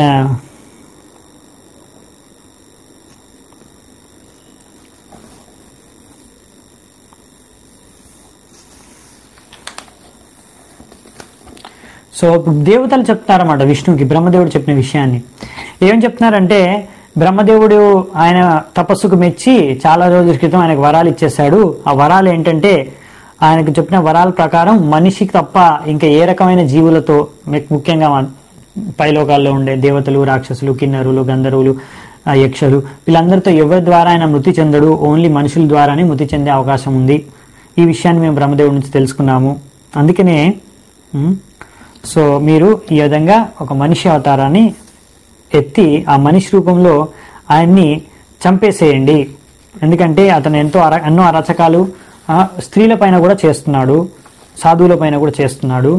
సో ఇప్పుడు దేవతలు చెప్తారన్నమాట విష్ణువుకి బ్రహ్మదేవుడు చెప్పిన విషయాన్ని ఏం చెప్తున్నారంటే బ్రహ్మదేవుడు ఆయన తపస్సుకు మెచ్చి చాలా రోజుల క్రితం ఆయనకు వరాలు ఇచ్చేశాడు ఆ వరాలు ఏంటంటే ఆయనకు చెప్పిన వరాల ప్రకారం మనిషికి తప్ప ఇంకా ఏ రకమైన జీవులతో ము- ముఖ్యంగా మన పైలోకాల్లో ఉండే దేవతలు రాక్షసులు కిన్నరులు గంధర్వులు ఆ, యక్షలు వీళ్ళందరితో ఎవరి ద్వారా ఆయన మృతి చెందడు ఓన్లీ మనుషుల ద్వారానే మృతి చెందే అవకాశం ఉంది ఈ విషయాన్ని మేము బ్రహ్మదేవుడి నుంచి తెలుసుకున్నాము అందుకనే ఉమ్, సో మీరు ఈ విధంగా ఒక మనిషి అవతారాన్ని ఎత్తి ఆ మనిషి రూపంలో ఆయన్ని చంపేసేయండి ఎందుకంటే అతను ఎంతో అర ఎన్నో అరచకాలు ఆ, స్త్రీల పైన కూడా చేస్తున్నాడు సాధువుల పైన కూడా చేస్తున్నాడు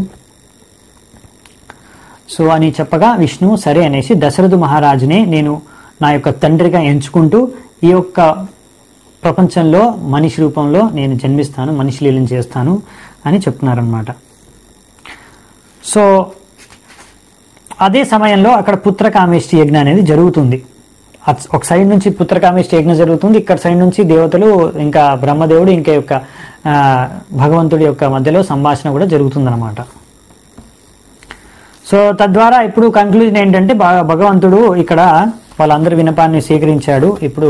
సో అని చెప్పగా విష్ణువు సరే అనేసి దశరథు మహారాజునే నేను నా యొక్క తండ్రిగా ఎంచుకుంటూ ఈ యొక్క ప్రపంచంలో మనిషి రూపంలో నేను జన్మిస్తాను మనిషి లీలను చేస్తాను అని చెప్తున్నారనమాట సో అదే సమయంలో అక్కడ పుత్రకామేష్టి యజ్ఞ అనేది జరుగుతుంది అట్- ఒక సైడ్ నుంచి పుత్రకామేష్టి యజ్ఞ జరుగుతుంది ఇక్కడ సైడ్ నుంచి దేవతలు ఇంకా బ్రహ్మదేవుడు ఇంకా యొక్క ఆ, భగవంతుడి యొక్క మధ్యలో సంభాషణ కూడా జరుగుతుందన్నమాట సో తద్వారా ఇప్పుడు కంక్లూజన్ ఏంటంటే భ- భగవంతుడు ఇక్కడ వాళ్ళందరి వినపాన్ని స్వీకరించాడు ఇప్పుడు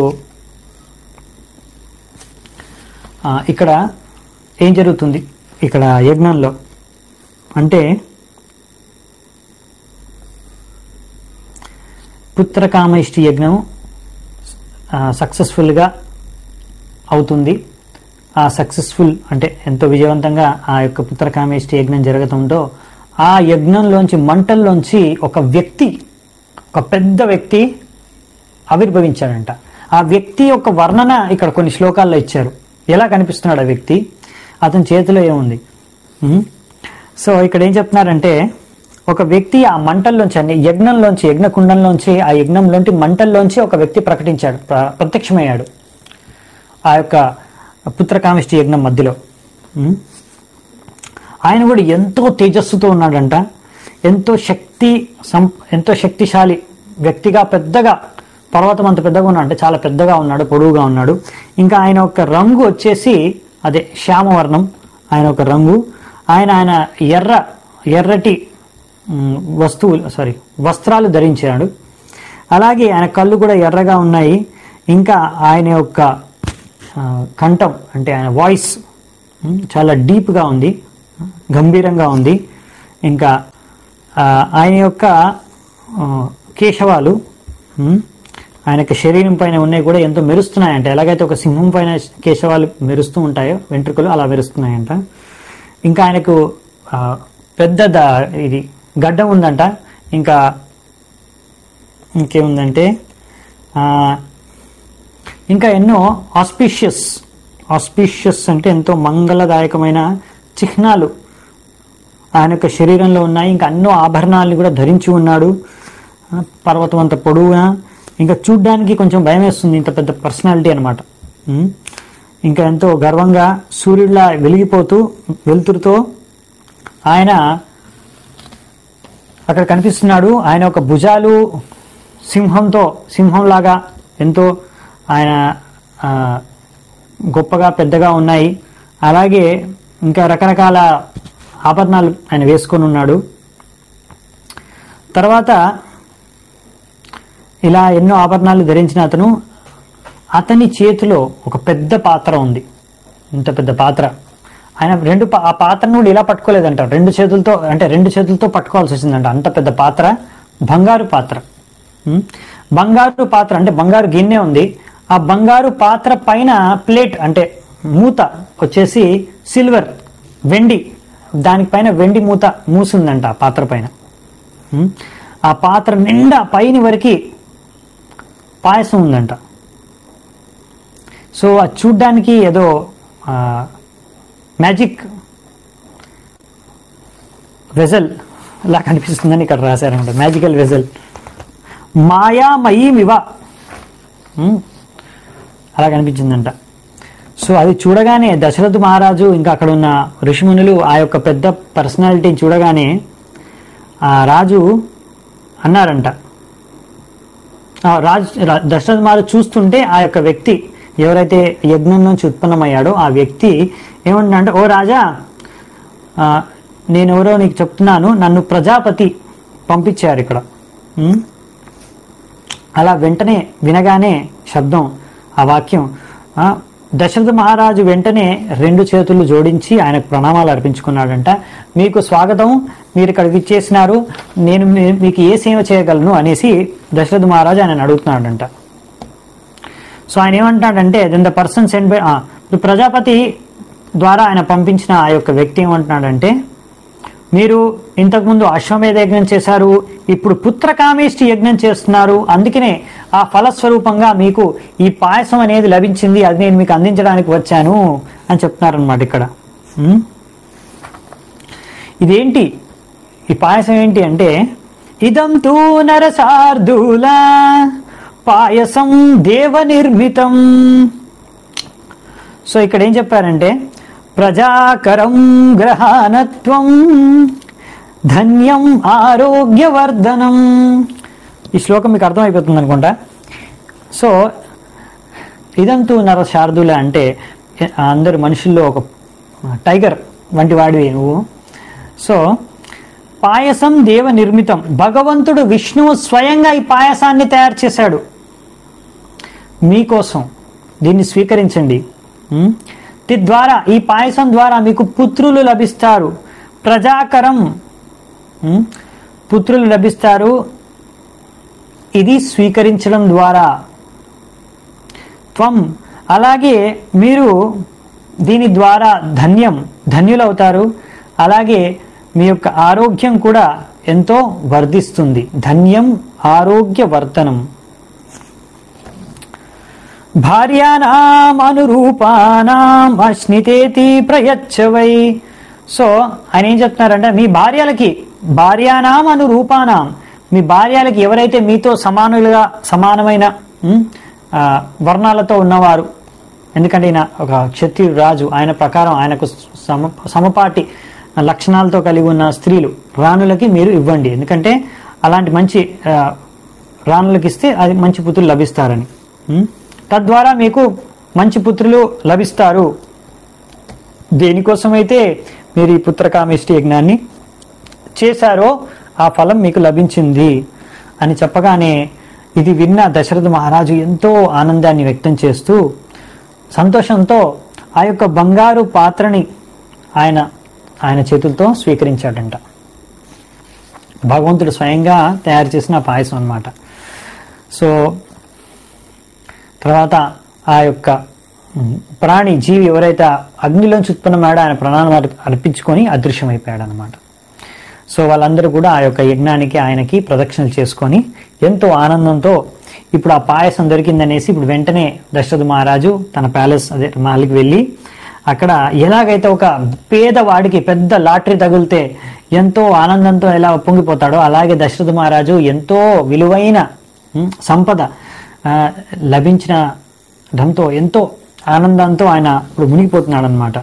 ఆ, ఇక్కడ ఏం జరుగుతుంది ఇక్కడ యజ్ఞంలో అంటే పుత్రకామేష్టి యజ్ఞం సక్సెస్ఫుల్గా అవుతుంది ఆ సక్సెస్ఫుల్ అంటే ఎంతో విజయవంతంగా ఆ యొక్క పుత్రకామేష్టి యజ్ఞం జరుగుతుందో ఆ యజ్ఞంలోంచి మంటల్లోంచి ఒక వ్యక్తి ఒక పెద్ద వ్యక్తి ఆవిర్భవించాడంట ఆ వ్యక్తి యొక్క వర్ణన ఇక్కడ కొన్ని శ్లోకాల్లో ఇచ్చారు ఎలా కనిపిస్తున్నాడు ఆ వ్యక్తి అతని చేతిలో ఏముంది ఉమ్. సో ఇక్కడ ఏం చెప్తున్నారంటే ఒక వ్యక్తి ఆ మంటల్లోంచి అన్ని యజ్ఞంలోంచి యజ్ఞ కుండంలోంచి ఆ యజ్ఞంలోంటి మంటల్లోంచి ఒక వ్యక్తి ప్రకటించాడు ప్ర- ప్రత్యక్షమయ్యాడు ఆ యొక్క పుత్రకామిష్టి యజ్ఞం మధ్యలో ఉమ్. ఆయన కూడా ఎంతో తేజస్సుతో ఉన్నాడంట ఎంతో శక్తి సం ఎంతో శక్తిశాలి వ్యక్తిగా పెద్దగా పర్వతం అంత పెద్దగా ఉన్నాడు అంటే చాలా పెద్దగా ఉన్నాడు పొడవుగా ఉన్నాడు ఇంకా ఆయన యొక్క రంగు వచ్చేసి అదే శ్యామవర్ణం ఆయన ఒక రంగు ఆయన ఆయన ఎర్ర ఎర్రటి ఉమ్, వస్తువులు సారీ వస్త్రాలు ధరించాడు అలాగే ఆయన కళ్ళు కూడా ఎర్రగా ఉన్నాయి ఇంకా ఆయన యొక్క ఆ, కంఠం అంటే ఆయన వాయిస్ ఉమ్, చాలా డీప్గా ఉంది గంభీరంగా ఉంది ఇంకా ఆ, ఆయన యొక్క ఆ, కేశవాలు ఉమ్, ఆయన యొక్క శరీరం పైన ఉన్నాయి కూడా ఎంతో మెరుస్తున్నాయంట ఎలాగైతే ఒక సింహం పైన కేశవాలు మెరుస్తూ ఉంటాయో వెంట్రుకలు అలా మెరుస్తున్నాయంట ఇంకా ఆయనకు ఆ, పెద్ద ద- ఇది గడ్డం ఉందంట ఇంకా ఇంకేముందంటే ఆ, ఇంకా ఎన్నో ఆస్పీషియస్ ఆస్పీషియస్ అంటే ఎంతో మంగళదాయకమైన చిహ్నాలు ఆయన యొక్క శరీరంలో ఉన్నాయి ఇంకా ఎన్నో ఆభరణాలను కూడా ధరించి ఉన్నాడు ఆ, పర్వతం అంత పొడవునా ఇంకా చూడ్డానికి కొంచెం భయం వేస్తుంది ఇంత పెద్ద పర్సనాలిటీ అనమాట ఇంకా ఎంతో గర్వంగా సూర్యుడిలా వెలిగిపోతూ వెలుతురుతో ఆయన అక్కడ కనిపిస్తున్నాడు ఆయన యొక్క భుజాలు సింహంతో సింహంలాగా ఎంతో ఆయన ఆ, గొప్పగా పెద్దగా ఉన్నాయి అలాగే ఇంకా రకరకాల ఆభరణాలు ఆయన వేసుకొని ఉన్నాడు తర్వాత ఇలా ఎన్నో ఆభరణాలు ధరించిన అతను అతని చేతిలో ఒక పెద్ద పాత్ర ఉంది ఇంత పెద్ద పాత్ర ఆయన రెండు పా- ఆ పాత్రను కూడా ఇలా పట్టుకోలేదంట రెండు చేతులతో అంటే రెండు చేతులతో పట్టుకోవాల్సి వచ్చిందంట అంత పెద్ద పాత్ర బంగారు పాత్ర ఉం? బంగారు పాత్ర అంటే బంగారు గిన్నె ఉంది ఆ బంగారు పాత్ర పైన ప్లేట్ అంటే మూత వచ్చేసి సిల్వర్ వెండి దానిపైన వెండి మూత మూసిందంట ఆ పాత్ర పైన ఉం? ఆ పాత్ర నిండా పైన వరకు పాయసం ఉందంట సో అది చూడ్డానికి ఏదో మ్యాజిక్ వెజల్ లా కనిపిస్తుందని ఇక్కడ రాశారనమాట మ్యాజికల్ వెజల్ మాయామయీమివ ఉమ్, అలా కనిపించిందంట సో అది చూడగానే దశరథ మహారాజు ఇంకా అక్కడ ఉన్న ఋషిమునులు ఆ యొక్క పెద్ద పర్సనాలిటీని చూడగానే ఆ రాజు అన్నారంట ఆ రాజు రా- దశరథ మహారాజు చూస్తుంటే ఆ యొక్క వ్యక్తి ఎవరైతే యజ్ఞం నుంచి ఉత్పన్నమయ్యాడో ఆ వ్యక్తి ఏమంటున్నా అంటే ఓ రాజా ఆ, నేనెవరో నీకు చెప్తున్నాను నన్ను ప్రజాపతి పంపించారు ఇక్కడ ఉం? అలా వెంటనే వినగానే శబ్దం ఆ వాక్యం ఆ, దశరథ మహారాజు వెంటనే రెండు చేతులు జోడించి ఆయనకు ప్రణామాలు అర్పించుకున్నాడంట మీకు స్వాగతం మీరు ఇక్కడికి ఇచ్చేసినారు నేను మీ- మీకు ఏ సేవ చేయగలను అనేసి దశరథ మహారాజు ఆయన అడుగుతున్నాడంట సో ఆయన ఏమంటున్నాడంటే then the person send by ఇప్పుడు ప్రజాపతి ద్వారా ఆయన పంపించిన ఆ యొక్క వ్యక్తి ఏమంటున్నాడంటే మీరు ఇంతకుముందు అశ్వమేధ యజ్ఞం చేశారు ఇప్పుడు పుత్రకామేష్టి యజ్ఞం చేస్తున్నారు అందుకనే ఆ ఫలస్వరూపంగా మీకు ఈ పాయసం అనేది లభించింది అది నేను మీకు అందించడానికి వచ్చాను అని చెప్తున్నారనమాట ఇక్కడ ఉం? ఇదేంటి ఈ పాయసం ఏంటి అంటే ఇదం తూ నరసార్దూల పాయసం దేవ నిర్మితం సో ఇక్కడ ఏం చెప్పారంటే ప్రజాకరం గ్రహానత్వం ధన్యం ఆరోగ్యవర్ధనం ఈ శ్లోకం మీకు అర్థమైపోతుంది అనుకుంటా సో ఇదంతూ నర శార్దుల అంటే ఎ- అందరు మనుషుల్లో ఒక టైగర్ వంటి వాడివి నువ్వు సో పాయసం దేవ నిర్మితం భగవంతుడు విష్ణువు స్వయంగా ఈ పాయసాన్ని తయారు చేశాడు మీకోసం దీన్ని స్వీకరించండి ఉం? ద్వారా ఈ పాయసం ద్వారా మీకు పుత్రులు లభిస్తారు ప్రజాకరం ఉం? పుత్రులు లభిస్తారు ఇది స్వీకరించడం ద్వారా త్వం అలాగే మీరు దీని ద్వారా ధన్యం ధన్యులవుతారు అలాగే మీ యొక్క ఆరోగ్యం కూడా ఎంతో వర్ధిస్తుంది ధన్యం ఆరోగ్య వర్ధనం భార్యానాం అనురూపానాం అశ్నితేతి ప్రయచ్చవై సో ఆయన ఏం చెప్తున్నారంటే మీ భార్యలకి భార్యానాం అనురూపానాం మీ భార్యలకి ఎవరైతే మీతో సమానులుగా సమానమైన ఉం, ఆ, వర్ణాలతో ఉన్నవారు ఎందుకంటే ఈయన ఒక క్షత్రియుడు రాజు ఆయన ప్రకారం ఆయనకు సమ సమపాటి లక్షణాలతో కలిగి ఉన్న స్త్రీలు రాణులకి మీరు ఇవ్వండి ఎందుకంటే అలాంటి మంచి ఆ, రాణులకు ఇస్తే అది మంచి పుత్రులు లభిస్తారని ఉం? తద్వారా మీకు మంచి పుత్రులు లభిస్తారు దేనికోసమైతే మీరు ఈ పుత్రకామిష్టి యజ్ఞాన్ని చేశారో ఆ ఫలం మీకు లభించింది అని చెప్పగానే ఇది విన్న దశరథ మహారాజు ఎంతో ఆనందాన్ని వ్యక్తం చేస్తూ సంతోషంతో ఆ యొక్క బంగారు పాత్రని ఆయన ఆయన చేతులతో స్వీకరించాడంట భగవంతుడు స్వయంగా తయారు చేసిన పాయసం అన్నమాట సో తర్వాత ఆ యొక్క ఉమ్, ప్రాణి జీవి ఎవరైతే అగ్నిలోంచి ఉత్పన్నమాడో ఆయన ప్రాణాలను అర్ప- అర్పించుకొని అదృశ్యమైపోయాడు అనమాట సో వాళ్ళందరూ కూడా ఆ యొక్క యజ్ఞానికి ఆయనకి ప్రదక్షిణలు చేసుకొని ఎంతో ఆనందంతో ఇప్పుడు ఆ పాయసం దొరికిందనేసి ఇప్పుడు వెంటనే దశరథ మహారాజు తన ప్యాలెస్ అదే మాలికి వెళ్ళి అక్కడ ఎలాగైతే ఒక పేదవాడికి పెద్ద లాటరీ తగిలితే ఎంతో ఆనందంతో ఎలా పొంగిపోతాడో అలాగే దశరథ మహారాజు ఎంతో విలువైన ఉమ్, సంపద ఆ, లభించిన ధంతో ఎంతో ఆనందంతో ఆయన ఇప్పుడు మునిగిపోతున్నాడు అనమాట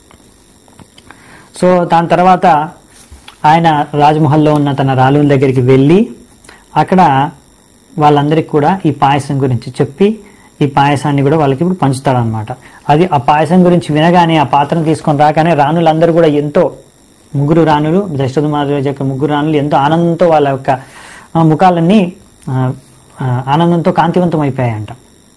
సో దాని తర్వాత ఆయన రాజ్మహల్లో ఉన్న తన రాలుల దగ్గరికి వెళ్ళి అక్కడ వాళ్ళందరికీ కూడా ఈ పాయసం గురించి చెప్పి ఈ పాయసాన్ని కూడా వాళ్ళకి ఇప్పుడు పంచుతాడనమాట అది ఆ పాయసం గురించి వినగానే ఆ పాత్రను తీసుకొని రాగానే రాణులందరూ కూడా ఎంతో ముగ్గురు రాణులు దశరథ మహారాజు యొక్క ముగ్గురు రాణులు ఎంతో ఆనందంతో వాళ్ళ యొక్క ఆ ముఖాలన్నీ ఆ, ఆ, ఆనందంతో కాంతివంతం అయిపోయాయంట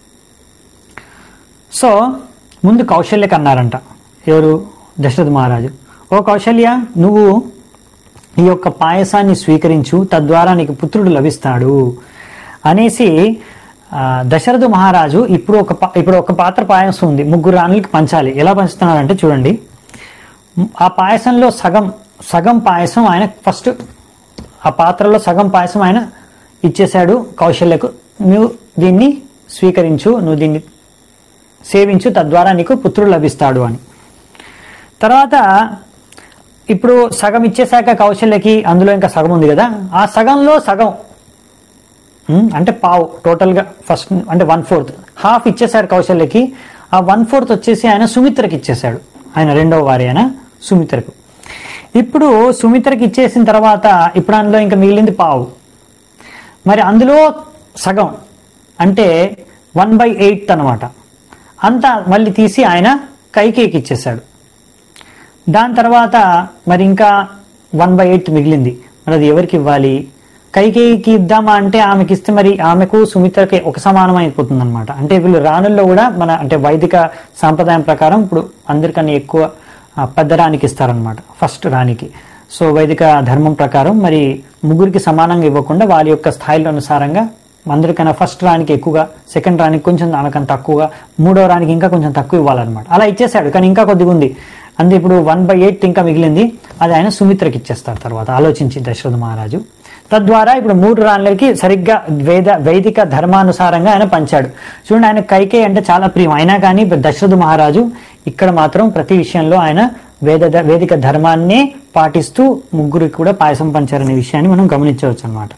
సో ముందు కౌశల్యకి అన్నారంట ఎవరు దశరథ మహారాజు ఓ కౌశల్య నువ్వు ఈ యొక్క పాయసాన్ని స్వీకరించు తద్వారా నీకు పుత్రుడు లభిస్తాడు అనేసి ఆ, దశరథ మహారాజు ఇప్పుడు ఒక పా- ఇప్పుడు ఒక పాత్ర పాయసం ఉంది ముగ్గురు రాణులకి పంచాలి ఎలా పంచుతున్నారంటే చూడండి ఆ పాయసంలో సగం సగం పాయసం ఆయన ఫస్ట్ ఆ పాత్రలో సగం పాయసం ఆయన ఇచ్చేశాడు కౌశల్యకు నువ్వు దీన్ని స్వీకరించు నువ్వు దీన్ని సేవించు తద్వారా నీకు పుత్రుడు లభిస్తాడు అని తర్వాత ఇప్పుడు సగం ఇచ్చేశాక కౌశల్యకి అందులో ఇంకా సగం ఉంది కదా ఆ సగంలో సగం ఉమ్, అంటే పావు టోటల్గా ఫస్ట్ అంటే వన్ ఫోర్త్ హాఫ్ ఇచ్చేశాడు కౌశల్యకి ఆ వన్ ఫోర్త్ వచ్చేసి ఆయన సుమిత్రకి ఇచ్చేశాడు ఆయన రెండవ వారి అయిన సుమిత్రకు ఇప్పుడు సుమిత్రకి ఇచ్చేసిన తర్వాత ఇప్పుడు అందులో ఇంకా మిగిలింది పావు మరి అందులో సగం అంటే వన్ బై ఎయిత్ అనమాట అంతా మళ్ళీ తీసి ఆయన కైకేయికి ఇచ్చేశాడు దాని తర్వాత మరి ఇంకా వన్ బై ఎయిట్ మిగిలింది మరి అది ఎవరికి ఇవ్వాలి కైకేయికి ఇద్దామా అంటే ఆమెకి ఇస్తే మరి ఆమెకు సుమిత్రకి ఒక సమానం అయిపోతుంది అనమాట అంటే వీళ్ళు రాణుల్లో కూడా మన అంటే వైదిక సాంప్రదాయం ప్రకారం ఇప్పుడు అందరికన్నా ఎక్కువ ఆ, పెద్ద రాణికి ఇస్తారనమాట ఫస్ట్ రాణికి సో వైదిక ధర్మం ప్రకారం మరి ముగ్గురికి సమానంగా ఇవ్వకుండా వాళ్ళ యొక్క స్థాయిల అనుసారంగా అందరికన్నా ఫస్ట్ రానికి ఎక్కువగా సెకండ్ రానికి కొంచెం దానికన్నా తక్కువగా మూడో రానికి ఇంకా కొంచెం తక్కువ ఇవ్వాలన్నమాట అలా ఇచ్చేశాడు కానీ ఇంకా కొద్దిగా ఉంది అందు ఇప్పుడు వన్ బై ఎయిట్ ఇంకా మిగిలింది అది ఆయన సుమిత్రకి ఇచ్చేస్తారు తర్వాత ఆలోచించి దశరథ మహారాజు తద్వారా ఇప్పుడు మూడు రాళ్ళకి సరిగ్గా వేద వైదిక ధర్మానుసారంగా ఆయన పంచాడు చూడండి ఆయన కైకే అంటే చాలా ప్రియం అయినా కానీ దశరథ మహారాజు ఇక్కడ మాత్రం ప్రతి విషయంలో ఆయన వేద వేదిక ధర్మాన్నే పాటిస్తూ ముగ్గురికి కూడా పాయసం పంచారనే విషయాన్ని మనం గమనించవచ్చు అనమాట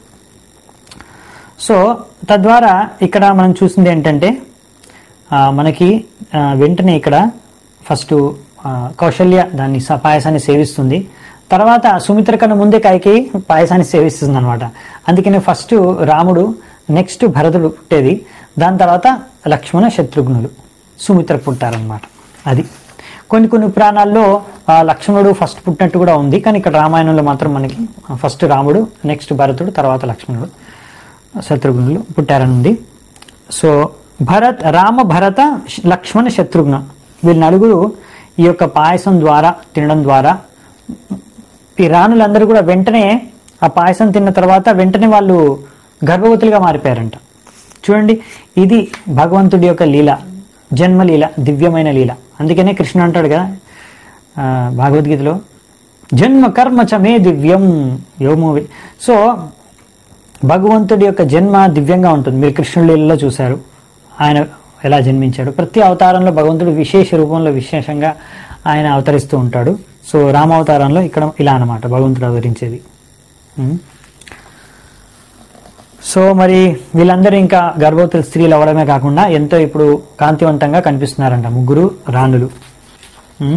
సో తద్వారా ఇక్కడ మనం చూసింది ఏంటంటే ఆ, మనకి ఆ, వెంటనే ఇక్కడ ఫస్ట్ ఆ, కౌశల్య దాన్ని స- పాయసాన్ని సేవిస్తుంది తర్వాత సుమిత్ర కన్నా ముందే కైకి పాయసాన్ని సేవిస్తుంది అనమాట అందుకని ఫస్ట్ రాముడు నెక్స్ట్ భరతుడు పుట్టేది దాని తర్వాత లక్ష్మణ శత్రుఘ్నులు సుమిత్ర పుట్టారనమాట అది కొన్ని కొన్ని పురాణాల్లో ఆ, లక్ష్మణుడు ఫస్ట్ పుట్టినట్టు కూడా ఉంది కానీ ఇక్కడ రామాయణంలో మాత్రం మనకి ఫస్ట్ రాముడు నెక్స్ట్ భరతుడు తర్వాత లక్ష్మణుడు శత్రుఘ్నులు పుట్టారని ఉంది సో భరత్ రామ భరత శ- లక్ష్మణ శత్రుఘ్న వీళ్ళు నలుగురు ఈ యొక్క పాయసం ద్వారా తినడం ద్వారా ఈ రాణులందరూ కూడా వెంటనే ఆ పాయసం తిన్న తర్వాత వెంటనే వాళ్ళు గర్భవతులుగా మారిపోయారంట చూడండి ఇది భగవంతుడి యొక్క లీల జన్మలీల దివ్యమైన లీల అందుకనే కృష్ణుడు అంటాడు కదా ఆ, భగవద్గీతలో జన్మ కర్మ చ మే దివ్యం యోమో వి-" సో భగవంతుడి యొక్క జన్మ దివ్యంగా ఉంటుంది మీరు కృష్ణుడి లీలలో చూశారు ఆయన ఎలా జన్మించాడు ప్రతి అవతారంలో భగవంతుడు విశేష రూపంలో విశేషంగా ఆయన అవతరిస్తూ ఉంటాడు సో రామావతారంలో ఇక్కడ ఇలా అన్నమాట భగవంతుడు అవతరించేది ఉం. సో మరి వీళ్ళందరూ ఇంకా గర్భవతుల స్త్రీలు అవ్వడమే కాకుండా ఎంతో ఇప్పుడు కాంతివంతంగా కనిపిస్తున్నారంట ముగ్గురు రాణులు ఉం.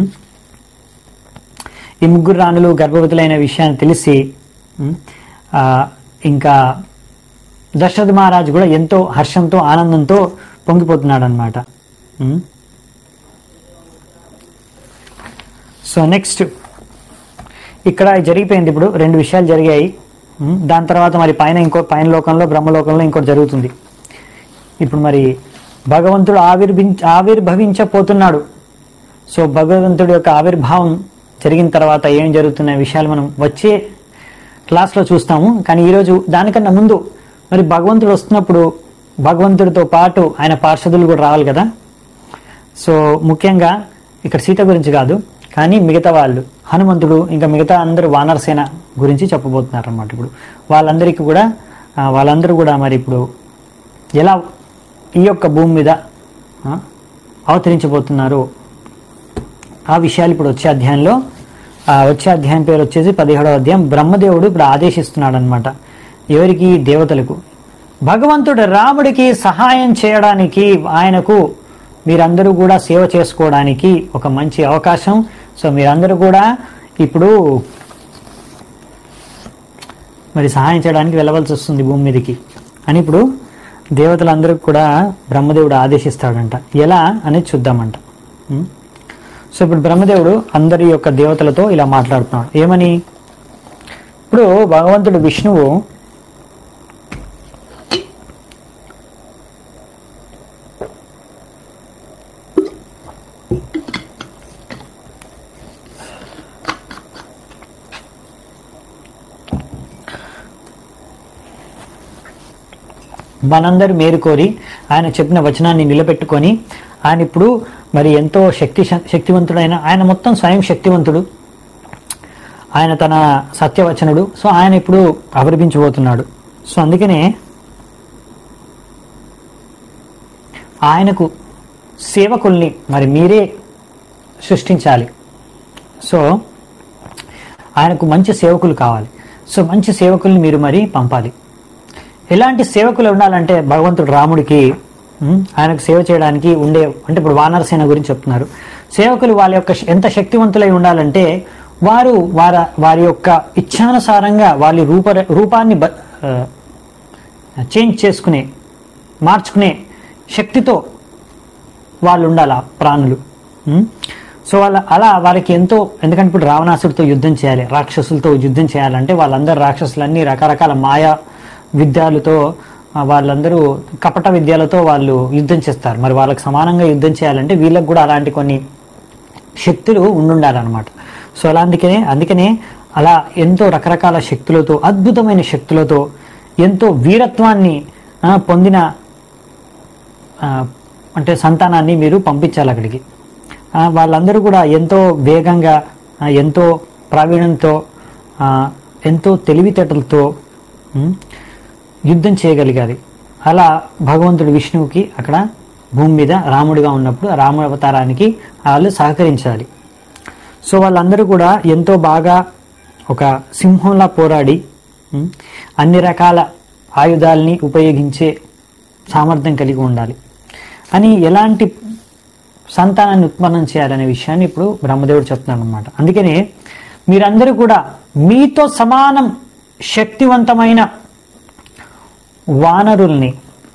ఈ ముగ్గురు రాణులు గర్భవతులైన విషయాన్ని తెలిసి ఉం, ఆ, ఇంకా దశరథ మహారాజు కూడా ఎంతో హర్షంతో ఆనందంతో పొంగిపోతున్నాడు అనమాట సో నెక్స్ట్ ఇక్కడ జరిగిపోయింది ఇప్పుడు రెండు విషయాలు జరిగాయి ఉం, దాని తర్వాత మరి పైన ఇంకో పైన లోకంలో బ్రహ్మలోకంలో ఇంకోటి జరుగుతుంది ఇప్పుడు మరి భగవంతుడు ఆవిర్భించ ఆవిర్భవించపోతున్నాడు సో భగవంతుడి యొక్క ఆవిర్భావం జరిగిన తర్వాత ఏం జరుగుతున్న విషయాలు మనం వచ్చే క్లాస్లో చూస్తాము కానీ ఈరోజు దానికన్నా ముందు మరి భగవంతుడు వస్తున్నప్పుడు భగవంతుడితో పాటు ఆయన పార్షదులు కూడా రావాలి కదా సో ముఖ్యంగా ఇక్కడ సీత గురించి కాదు కానీ మిగతా వాళ్ళు హనుమంతుడు ఇంకా మిగతా అందరూ వానరసేన గురించి చెప్పబోతున్నారు అనమాట ఇప్పుడు వాళ్ళందరికీ కూడా ఆ, వాళ్ళందరూ కూడా మరి ఇప్పుడు ఎలా ఈ యొక్క భూమి మీద ఆ, అవతరించబోతున్నారు ఆ విషయాలు ఇప్పుడు వచ్చే అధ్యాయంలో ఆ వచ్చే అధ్యాయం పేరు వచ్చేసి పదిహేడవ అధ్యాయం బ్రహ్మదేవుడు ఇప్పుడు ఆదేశిస్తున్నాడు అనమాట ఎవరికి దేవతలకు భగవంతుడు రాముడికి సహాయం చేయడానికి ఆయనకు మీరందరూ కూడా సేవ చేసుకోవడానికి ఒక మంచి అవకాశం సో మీరందరూ కూడా ఇప్పుడు మరి సహాయం చేయడానికి వెళ్ళవలసి వస్తుంది భూమి మీదకి అని ఇప్పుడు దేవతలందరికీ కూడా బ్రహ్మదేవుడు ఆదేశిస్తాడంట ఎలా అనేది చూద్దామంట ఉం? సో ఇప్పుడు బ్రహ్మదేవుడు అందరి యొక్క దేవతలతో ఇలా మాట్లాడుతున్నాడు ఏమని ఇప్పుడు భగవంతుడు విష్ణువు మనందరూ మేలుకోరి ఆయన చెప్పిన వచనాన్ని నిలబెట్టుకొని ఆయన ఇప్పుడు మరి ఎంతో శక్తి శక్తివంతుడైన ఆయన మొత్తం స్వయం శక్తివంతుడు ఆయన తన సత్యవచనుడు సో ఆయన ఇప్పుడు ఆవిర్భించబోతున్నాడు సో అందుకనే ఆయనకు సేవకుల్ని మరి మీరే సృష్టించాలి సో ఆయనకు మంచి సేవకులు కావాలి సో మంచి సేవకుల్ని మీరు మరి పంపాలి ఎలాంటి సేవకులు ఉండాలంటే భగవంతుడు రాముడికి ఉమ్, ఆయనకు సేవ చేయడానికి ఉండే అంటే ఇప్పుడు వానరసేన గురించి చెప్తున్నారు సేవకులు వాళ్ళ యొక్క శ- ఎంత శక్తివంతులై ఉండాలంటే వారు వార వారి యొక్క ఇచ్ఛానుసారంగా వాళ్ళ రూప రూపాన్ని బ- ఆ, చేంజ్ చేసుకునే మార్చుకునే శక్తితో వాళ్ళు ఉండాలి ఆ ప్రాణులు ఉం? సో వాళ్ళ అలా వారికి ఎంతో ఎందుకంటే ఇప్పుడు రావణాసుడితో యుద్ధం చేయాలి రాక్షసులతో యుద్ధం చేయాలంటే వాళ్ళందరూ రాక్షసులన్నీ రకరకాల మాయా విద్యాలతో ఆ, వాళ్ళందరూ కపట విద్యలతో వాళ్ళు యుద్ధం చేస్తారు మరి వాళ్ళకి సమానంగా యుద్ధం చేయాలంటే వీళ్ళకి కూడా అలాంటి కొన్ని శక్తులు ఉండుండాలన్నమాట సో అలాంటికనే అందుకనే అలా ఎంతో రకరకాల శక్తులతో అద్భుతమైన శక్తులతో ఎంతో వీరత్వాన్ని ఆ, పొందిన ఆ, అంటే సంతానాన్ని మీరు పంపించాలి అక్కడికి ఆ, వాళ్ళందరూ కూడా ఎంతో వేగంగా ఆ, ఎంతో ప్రావీణ్యంతో ఆ, ఎంతో తెలివితేటలతో ఉమ్, యుద్ధం చేయగలిగాలి అలా భగవంతుడు విష్ణువుకి అక్కడ భూమి మీద రాముడిగా ఉన్నప్పుడు ఆ రాముడి అవతారానికి వాళ్ళు సహకరించాలి సో వాళ్ళందరూ కూడా ఎంతో బాగా ఒక సింహంలా పోరాడి ఉమ్, అన్ని రకాల ఆయుధాలని ఉపయోగించే సామర్థ్యం కలిగి ఉండాలి అని ఎలాంటి సంతానాన్ని ఉత్పన్నం చేయాలనే విషయాన్ని ఇప్పుడు బ్రహ్మదేవుడు చెప్తున్నాడు అనమాట అందుకనే మీరందరూ కూడా మీతో సమానం శక్తివంతమైన వానరుల్ని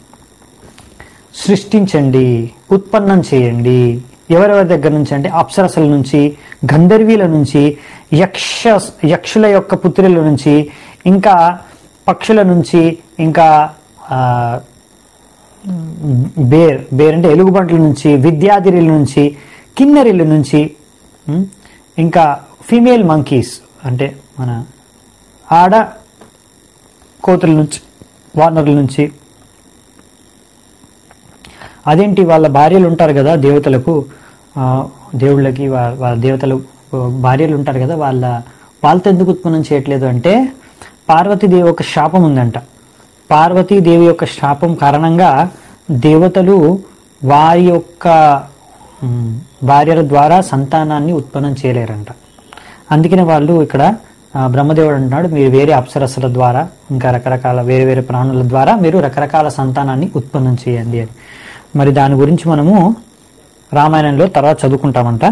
సృష్టించండి ఉత్పన్నం చేయండి ఎవరెవరి దగ్గర నుంచి అంటే అప్సరసల నుంచి గంధర్వీల నుంచి యక్ష యక్షుల యొక్క పుత్రుల నుంచి ఇంకా పక్షుల నుంచి ఇంకా ఆ, బేర్ బేర్ అంటే ఎలుగుబంట్ల నుంచి విద్యాధిరుల నుంచి కిన్నెరిల నుంచి ఉమ్, ఇంకా ఫీమేల్ మంకీస్ అంటే మన ఆడ కోతుల నుంచి వానరుల నుంచి అదేంటి వాళ్ళ భార్యలు ఉంటారు కదా దేవతలకు ఆ, దేవుళ్ళకి వా- వాళ్ళ దేవతలు ఆ, భార్యలు ఉంటారు కదా వాళ్ళ వాళ్ళతో ఎందుకు ఉత్పన్నం చేయట్లేదు అంటే పార్వతీదేవి యొక్క శాపం ఉందంట పార్వతీదేవి యొక్క శాపం కారణంగా దేవతలు వారి యొక్క ఉమ్, భార్యల ద్వారా సంతానాన్ని ఉత్పన్నం చేయలేరంట అందుకనే వాళ్ళు ఇక్కడ ఆ, బ్రహ్మదేవుడు అంటున్నాడు మీరు వేరే అప్సరస్సుల ద్వారా ఇంకా రకరకాల వేరే వేరే ప్రాణుల ద్వారా మీరు రకరకాల సంతానాన్ని ఉత్పన్నం చేయండి అని మరి దాని గురించి మనము రామాయణంలో తర్వాత చదువుకుంటామంట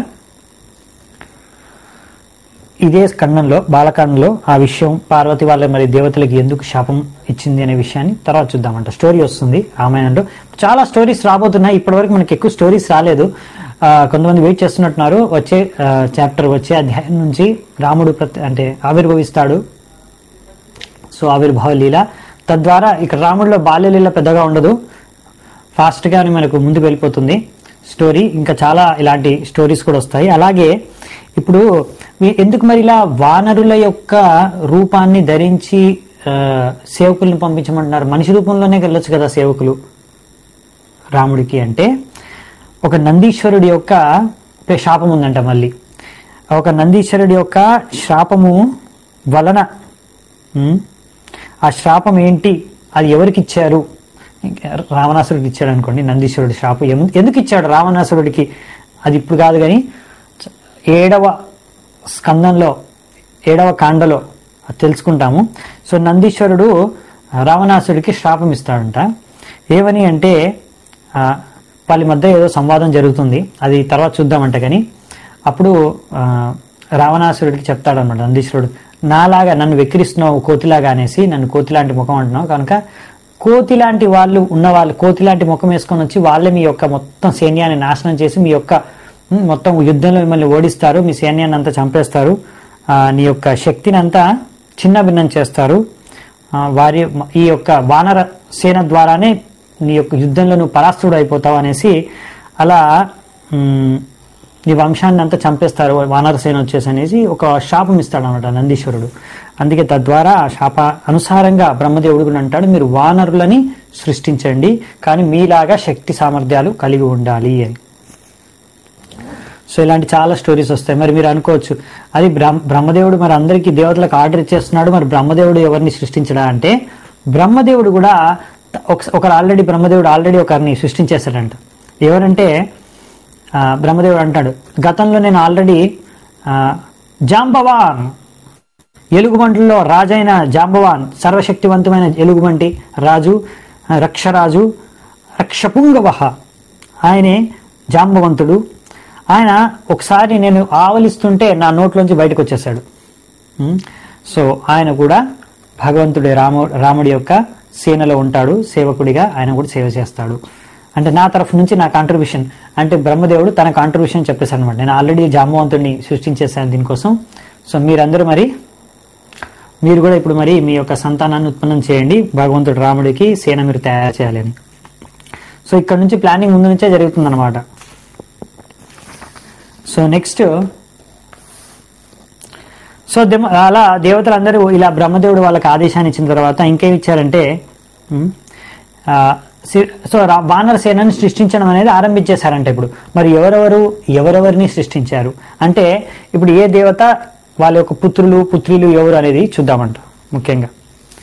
ఇదే ఖండంలో బాలకాండంలో ఆ విషయం పార్వతి వాళ్ళ మరి దేవతలకి ఎందుకు శాపం ఇచ్చింది అనే విషయాన్ని తర్వాత చూద్దామంట స్టోరీ వస్తుంది రామాయణంలో చాలా స్టోరీస్ రాబోతున్నాయి ఇప్పటివరకు మనకి ఎక్కువ స్టోరీస్ రాలేదు ఆ, కొంతమంది వెయిట్ చేస్తున్నట్టున్నారు వచ్చే చాప్టర్ వచ్చే అధ్యాయం నుంచి రాముడు ప్రతి అంటే ఆవిర్భవిస్తాడు సో ఆవిర్భావ లీల తద్వారా ఇక్కడ రాముడిలో బాల్యలీల పెద్దగా ఉండదు ఫాస్ట్గానే మనకు ముందుకు వెళ్ళిపోతుంది స్టోరీ ఇంకా చాలా ఇలాంటి స్టోరీస్ కూడా వస్తాయి అలాగే ఇప్పుడు వీ- ఎందుకు మరి ఇలా వానరుల యొక్క రూపాన్ని ధరించి ఆ, సేవకుల్ని పంపించమంటున్నారు మనిషి రూపంలోనే వెళ్ళొచ్చు కదా సేవకులు రాముడికి అంటే ఒక నందీశ్వరుడి యొక్క శాపం ఉందంట మళ్ళీ ఒక నందీశ్వరుడి యొక్క శాపము వలన ఉమ్, ఆ శాపం ఏంటి అది ఎవరికి ఇచ్చారు రావణాసురుడికి ఇచ్చాడు అనుకోండి నందీశ్వరుడి శాపం ఎము- ఎందుకు ఇచ్చాడు రావణాసురుడికి అది ఇప్పుడు కాదు కానీ ఏడవ స్కందంలో ఏడవ కాండలో అది తెలుసుకుంటాము సో నందీశ్వరుడు రావణాసుడికి శాపం ఇస్తాడంట ఏమని అంటే ఆ, వాళ్ళ మధ్య ఏదో సంవాదం జరుగుతుంది అది తర్వాత చూద్దామంట కానీ అప్పుడు ఆ, రావణాసురుడికి చెప్తాడనమాట నందీశ్వరుడు నాలాగా నన్ను వెక్కిరిస్తున్నావు కోతిలాగా అనేసి నన్ను కోతిలాంటి ముఖం అంటున్నావు కనుక కోతిలాంటి వాళ్ళు ఉన్న వాళ్ళు కోతిలాంటి ముఖం వేసుకొని వచ్చి వాళ్ళే మీ యొక్క మొత్తం సైన్యాన్ని నాశనం చేసి మీ యొక్క ఉమ్, మొత్తం యుద్ధంలో మిమ్మల్ని ఓడిస్తారు మీ సైన్యాన్ని అంతా చంపేస్తారు ఆ, నీ యొక్క శక్తిని అంతా చిన్న భిన్నం చేస్తారు ఆ, వారి ఈ యొక్క వానర సేన ద్వారానే నీ యొక్క యుద్ధంలో నువ్వు పరాస్తుడు అయిపోతావు అనేసి అలా ఉమ్, ఈ వంశాన్ని అంతా చంపేస్తారు వానరసేన వచ్చేసి అనేసి ఒక శాపం ఇస్తాడు అనమాట నందీశ్వరుడు అందుకే తద్వారా ఆ శాప అనుసారంగా బ్రహ్మదేవుడు కూడా అంటాడు మీరు వానరులని సృష్టించండి కానీ మీలాగా శక్తి సామర్థ్యాలు కలిగి ఉండాలి అని సో ఇలాంటి చాలా స్టోరీస్ వస్తాయి మరి మీరు అనుకోవచ్చు అది బ్రహ్మ బ్రహ్మదేవుడు మరి అందరికీ దేవతలకు ఆర్డర్ ఇచ్చేస్తున్నాడు మరి బ్రహ్మదేవుడు ఎవరిని సృష్టించడా అంటే బ్రహ్మదేవుడు కూడా ఒక- ఒకరు ఆల్రెడీ బ్రహ్మదేవుడు ఆల్రెడీ ఒకరిని సృష్టించేస్తాడంట ఎవరంటే ఆ, బ్రహ్మదేవుడు అంటాడు గతంలో నేను ఆల్రెడీ ఆ, జాంబవాన్ ఎలుగుబంటిలో రాజైన జాంబవాన్ సర్వశక్తివంతమైన ఎలుగుబంటి రాజు ఆ, రక్షరాజు రక్షపుంగవ ఆయనే జాంబవంతుడు ఆయన ఒకసారి నేను ఆవలిస్తుంటే నా నోట్లోంచి బయటకు వచ్చేసాడు ఉమ్, సో ఆయన కూడా భగవంతుడి రాము రాముడి యొక్క సేనలో ఉంటాడు సేవకుడిగా ఆయన కూడా సేవ చేస్తాడు అంటే నా తరఫు నుంచి నా కాంట్రిబ్యూషన్ అంటే బ్రహ్మదేవుడు తన కాంట్రిబ్యూషన్ చెప్పేశాడు అనమాట నేను ఆల్రెడీ జాంబవంతుడిని సృష్టించేశాను దీనికోసం సో మీరందరూ మరి మీరు కూడా ఇప్పుడు మరి మీ యొక్క సంతానాన్ని ఉత్పన్నం చేయండి భగవంతుడు రాముడికి సేన మీరు తయారు చేయాలని సో ఇక్కడ నుంచి ప్లానింగ్ ముందు నుంచే జరుగుతుందన్నమాట సో నెక్స్ట్ సో దెమ- అలా దేవతలందరూ ఇలా బ్రహ్మదేవుడు వాళ్ళకి ఆదేశాన్ని ఇచ్చిన తర్వాత ఇంకేం ఇచ్చారంటే ఉమ్, ఆ, సి- సో రా- వానర సేనని సృష్టించడం అనేది ఆరంభించేశారంట ఇప్పుడు మరి ఎవరెవరు ఎవరెవరిని సృష్టించారు అంటే ఇప్పుడు ఏ దేవత వాళ్ళ యొక్క పుత్రులు పుత్రులు ఎవరు అనేది చూద్దామంట ముఖ్యంగా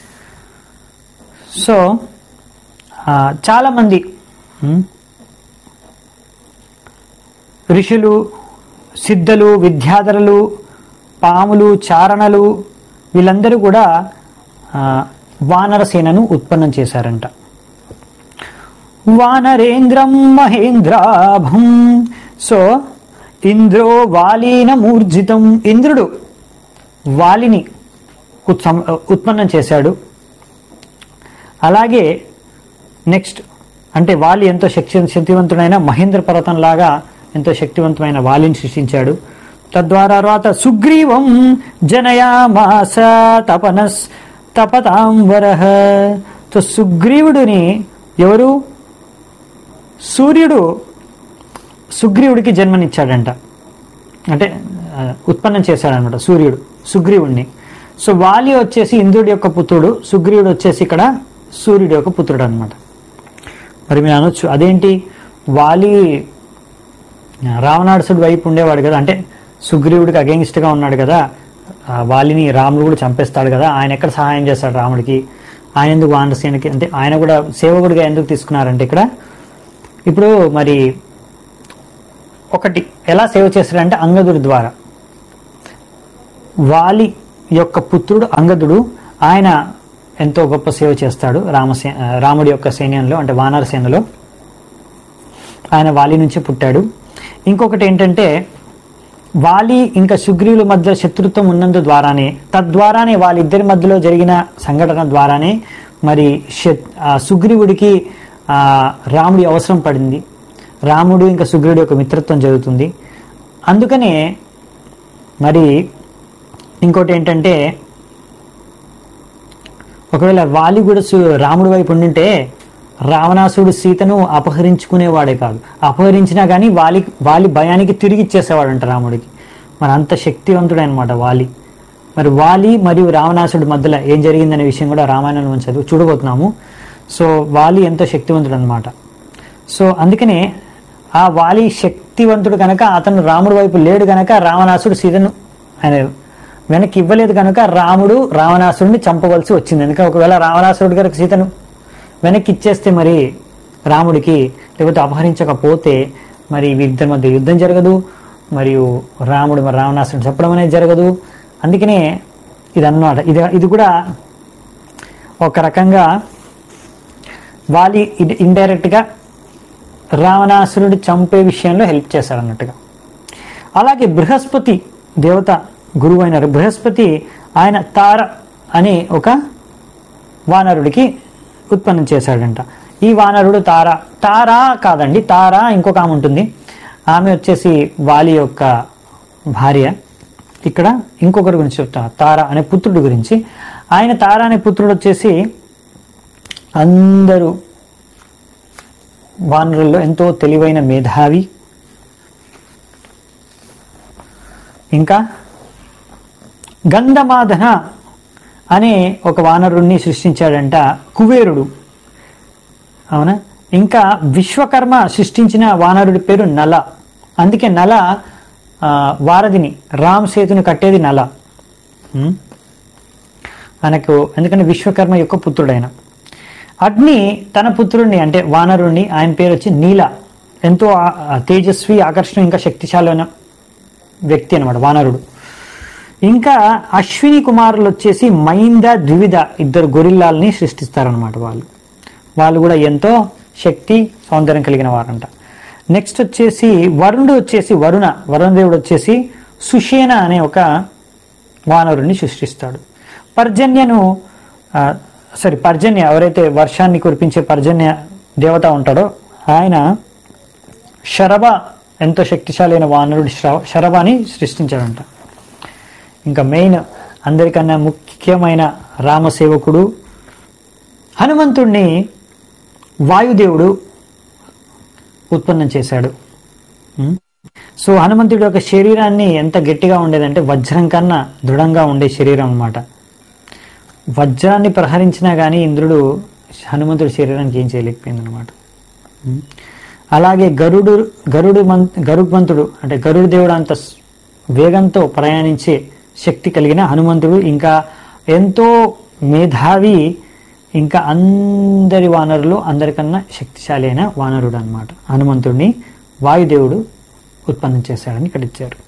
సో ఆ, చాలా మంది ఉమ్, ఋషులు సిద్ధులు విద్యాధరులు పాములు చారణలు వీళ్ళందరూ కూడా ఆ, వానర సేనను ఉత్పన్నం చేశారంట వానరేంద్రం మహేంద్రాభం సో ఇంద్రో వాలీన మూర్జితం ఇంద్రుడు వాలిని ఉత్సం- ఉత్పన్నం చేశాడు అలాగే నెక్స్ట్ అంటే వాలి ఎంతో శక్తి శక్తివంతుడైన మహేంద్ర పర్వతం లాగా ఎంతో శక్తివంతమైన వాలిని సృష్టించాడు తద్వారా తర్వాత సుగ్రీవం జనయామాస తపనస్ తపతాంబర సో సుగ్రీవుడిని ఎవరు సూర్యుడు సుగ్రీవుడికి జన్మనిచ్చాడంట అంటే ఆ, ఉత్పన్నం చేశాడనమాట సూర్యుడు సుగ్రీవుడిని సో వాలి వచ్చేసి ఇంద్రుడి యొక్క పుత్రుడు సుగ్రీవుడు వచ్చేసి ఇక్కడ సూర్యుడి యొక్క పుత్రుడు అనమాట మరి మీరు అనొచ్చు అదేంటి వాలి రావణాసుడు వైపు ఉండేవాడు కదా అంటే సుగ్రీవుడికి against గా ఉన్నాడు కదా ఆ వాలిని రాముడు కూడా చంపేస్తాడు కదా ఆయన ఎక్కడ సహాయం చేస్తాడు రాముడికి ఆయన ఎందుకు వానరసేనకి అంటే ఆయన కూడా సేవకుడిగా ఎందుకు తీసుకున్నారంటే ఇక్కడ ఇప్పుడు మరి ఒకటి ఎలా సేవ చేస్తాడంటే అంగదుడి ద్వారా వాలి యొక్క పుత్రుడు అంగదుడు ఆయన ఎంతో గొప్ప సేవ చేస్తాడు రామసే ఆ, రాముడి యొక్క సైన్యంలో అంటే వానర సేనలో ఆయన వాలి నుంచి పుట్టాడు ఇంకొకటి ఏంటంటే వాలి ఇంకా సుగ్రీవుల మధ్య శత్రుత్వం ఉన్నందు ద్వారానే తద్వారానే వాళ్ళిద్దరి మధ్యలో జరిగిన సంఘటన ద్వారానే మరి శత్- ఆ సుగ్రీవుడికి ఆ రాముడి అవసరం పడింది రాముడు ఇంకా సుగ్రీవుడి యొక్క మిత్రత్వం జరుగుతుంది అందుకనే మరి ఇంకోటి ఏంటంటే ఒకవేళ వాలి కూడా సు- రాముడి వైపు ఉండింటే రావణాసుడు సీతను అపహరించుకునేవాడే కాదు అపహరించినా కానీ వాలి వాలి భయానికి తిరిగి ఇచ్చేసేవాడంట రాముడికి మరి అంత శక్తివంతుడైనమాట వాలి మరి వాలి మరియు రావణాసుడి మధ్యలో ఏం జరిగిందనే విషయం కూడా రామాయణంలో మనం చదువు చూడబోతున్నాము సో వాలి ఎంతో శక్తివంతుడు అనమాట సో అందుకనే ఆ వాలి శక్తివంతుడు కనుక అతను రాముడి వైపు లేడు కనుక రావణాసుడు సీతను ఆయన వెనక్కి ఇవ్వలేదు కనుక రాముడు రావణాసుడిని చంపవలసి వచ్చింది ఎందుకంటే ఒకవేళ రావణాసురుడు గారికి సీతను వెనక్కి ఇచ్చేస్తే మరి రాముడికి లేకపోతే అపహరించకపోతే మరి వీరిద్దరి మధ్య యుద్ధం జరగదు మరియు రాముడు మరి రావణాసురుడు చెప్పడం అనేది జరగదు అందుకనే ఇది అన్నమాట ఇది ఇది కూడా ఒక రకంగా వాలి ఇండైరెక్ట్ గా రావణాసురుడు చంపే విషయంలో హెల్ప్ చేశారు అన్నట్టుగా అలాగే బృహస్పతి దేవత గురువు అయినారు బృహస్పతి ఆయన తార అనే ఒక వానరుడికి ఉత్పన్నం చేశాడంట ఈ వానరుడు తార తార కాదండి తార ఇంకొక ఆమె ఉంటుంది ఆమె వచ్చేసి వాలి యొక్క భార్య ఇక్కడ ఇంకొకరి గురించి చెప్తా తార అనే పుత్రుడి గురించి ఆయన తార అనే పుత్రుడు వచ్చేసి అందరూ వానరుల్లో ఎంతో తెలివైన మేధావి ఇంకా గంధమాదన అనే ఒక వానరుణ్ణి సృష్టించాడంట కుబేరుడు అవునా ఇంకా విశ్వకర్మ సృష్టించిన వానరుడి పేరు నల అందుకే నల ఆ, వారధిని రామ్ సేతుని కట్టేది నల ఉం? మనకు ఎందుకంటే విశ్వకర్మ యొక్క పుత్రుడైన అగ్ని తన పుత్రుడిని అంటే వానరుణ్ణి ఆయన పేరు వచ్చి నీల ఎంతో ఆ- ఆ తేజస్వి ఆకర్షణ ఇంకా శక్తిశాలైన వ్యక్తి అనమాట వానరుడు ఇంకా అశ్విని కుమారులు వచ్చేసి మైంద ద్వివిధ ఇద్దరు గొరిల్లాల్ని సృష్టిస్తారనమాట వాళ్ళు వాళ్ళు కూడా ఎంతో శక్తి సౌందర్యం కలిగిన వారంట నెక్స్ట్ వచ్చేసి వరుణుడు వచ్చేసి వరుణ వరుణదేవుడు వచ్చేసి సుషేన అనే ఒక వానరుని సృష్టిస్తాడు పర్జన్యను ఆ, సారీ పర్జన్య ఎవరైతే వర్షాన్ని కురిపించే పర్జన్య దేవత ఉంటాడో ఆయన శరభ ఎంతో శక్తిశాలి అయిన వానరుడి శ్ర- శరభాని సృష్టించాడంట ఇంకా మెయిన్ అందరికన్నా ముఖ్యమైన రామసేవకుడు హనుమంతుణ్ణి వాయుదేవుడు ఉత్పన్నం చేశాడు ఉం? సో హనుమంతుడి యొక్క శరీరాన్ని ఎంత గట్టిగా ఉండేదంటే వజ్రం కన్నా దృఢంగా ఉండే శరీరం అన్నమాట వజ్రాన్ని ప్రహరించినా కానీ ఇంద్రుడు హనుమంతుడి శరీరానికి ఏం చేయలేకపోయింది అనమాట అలాగే గరుడు గరుడు మం గరుడ్మంతుడు అంటే గరుడు దేవుడు అంత స్- వేగంతో ప్రయాణించే శక్తి కలిగిన హనుమంతుడు ఇంకా ఎంతో మేధావి ఇంకా అందరి వానరులు అందరికన్నా శక్తిశాలి అయిన వానరుడు అనమాట హనుమంతుడిని వాయుదేవుడు ఉత్పన్నం చేశాడని ఇక్కడ ఇచ్చారు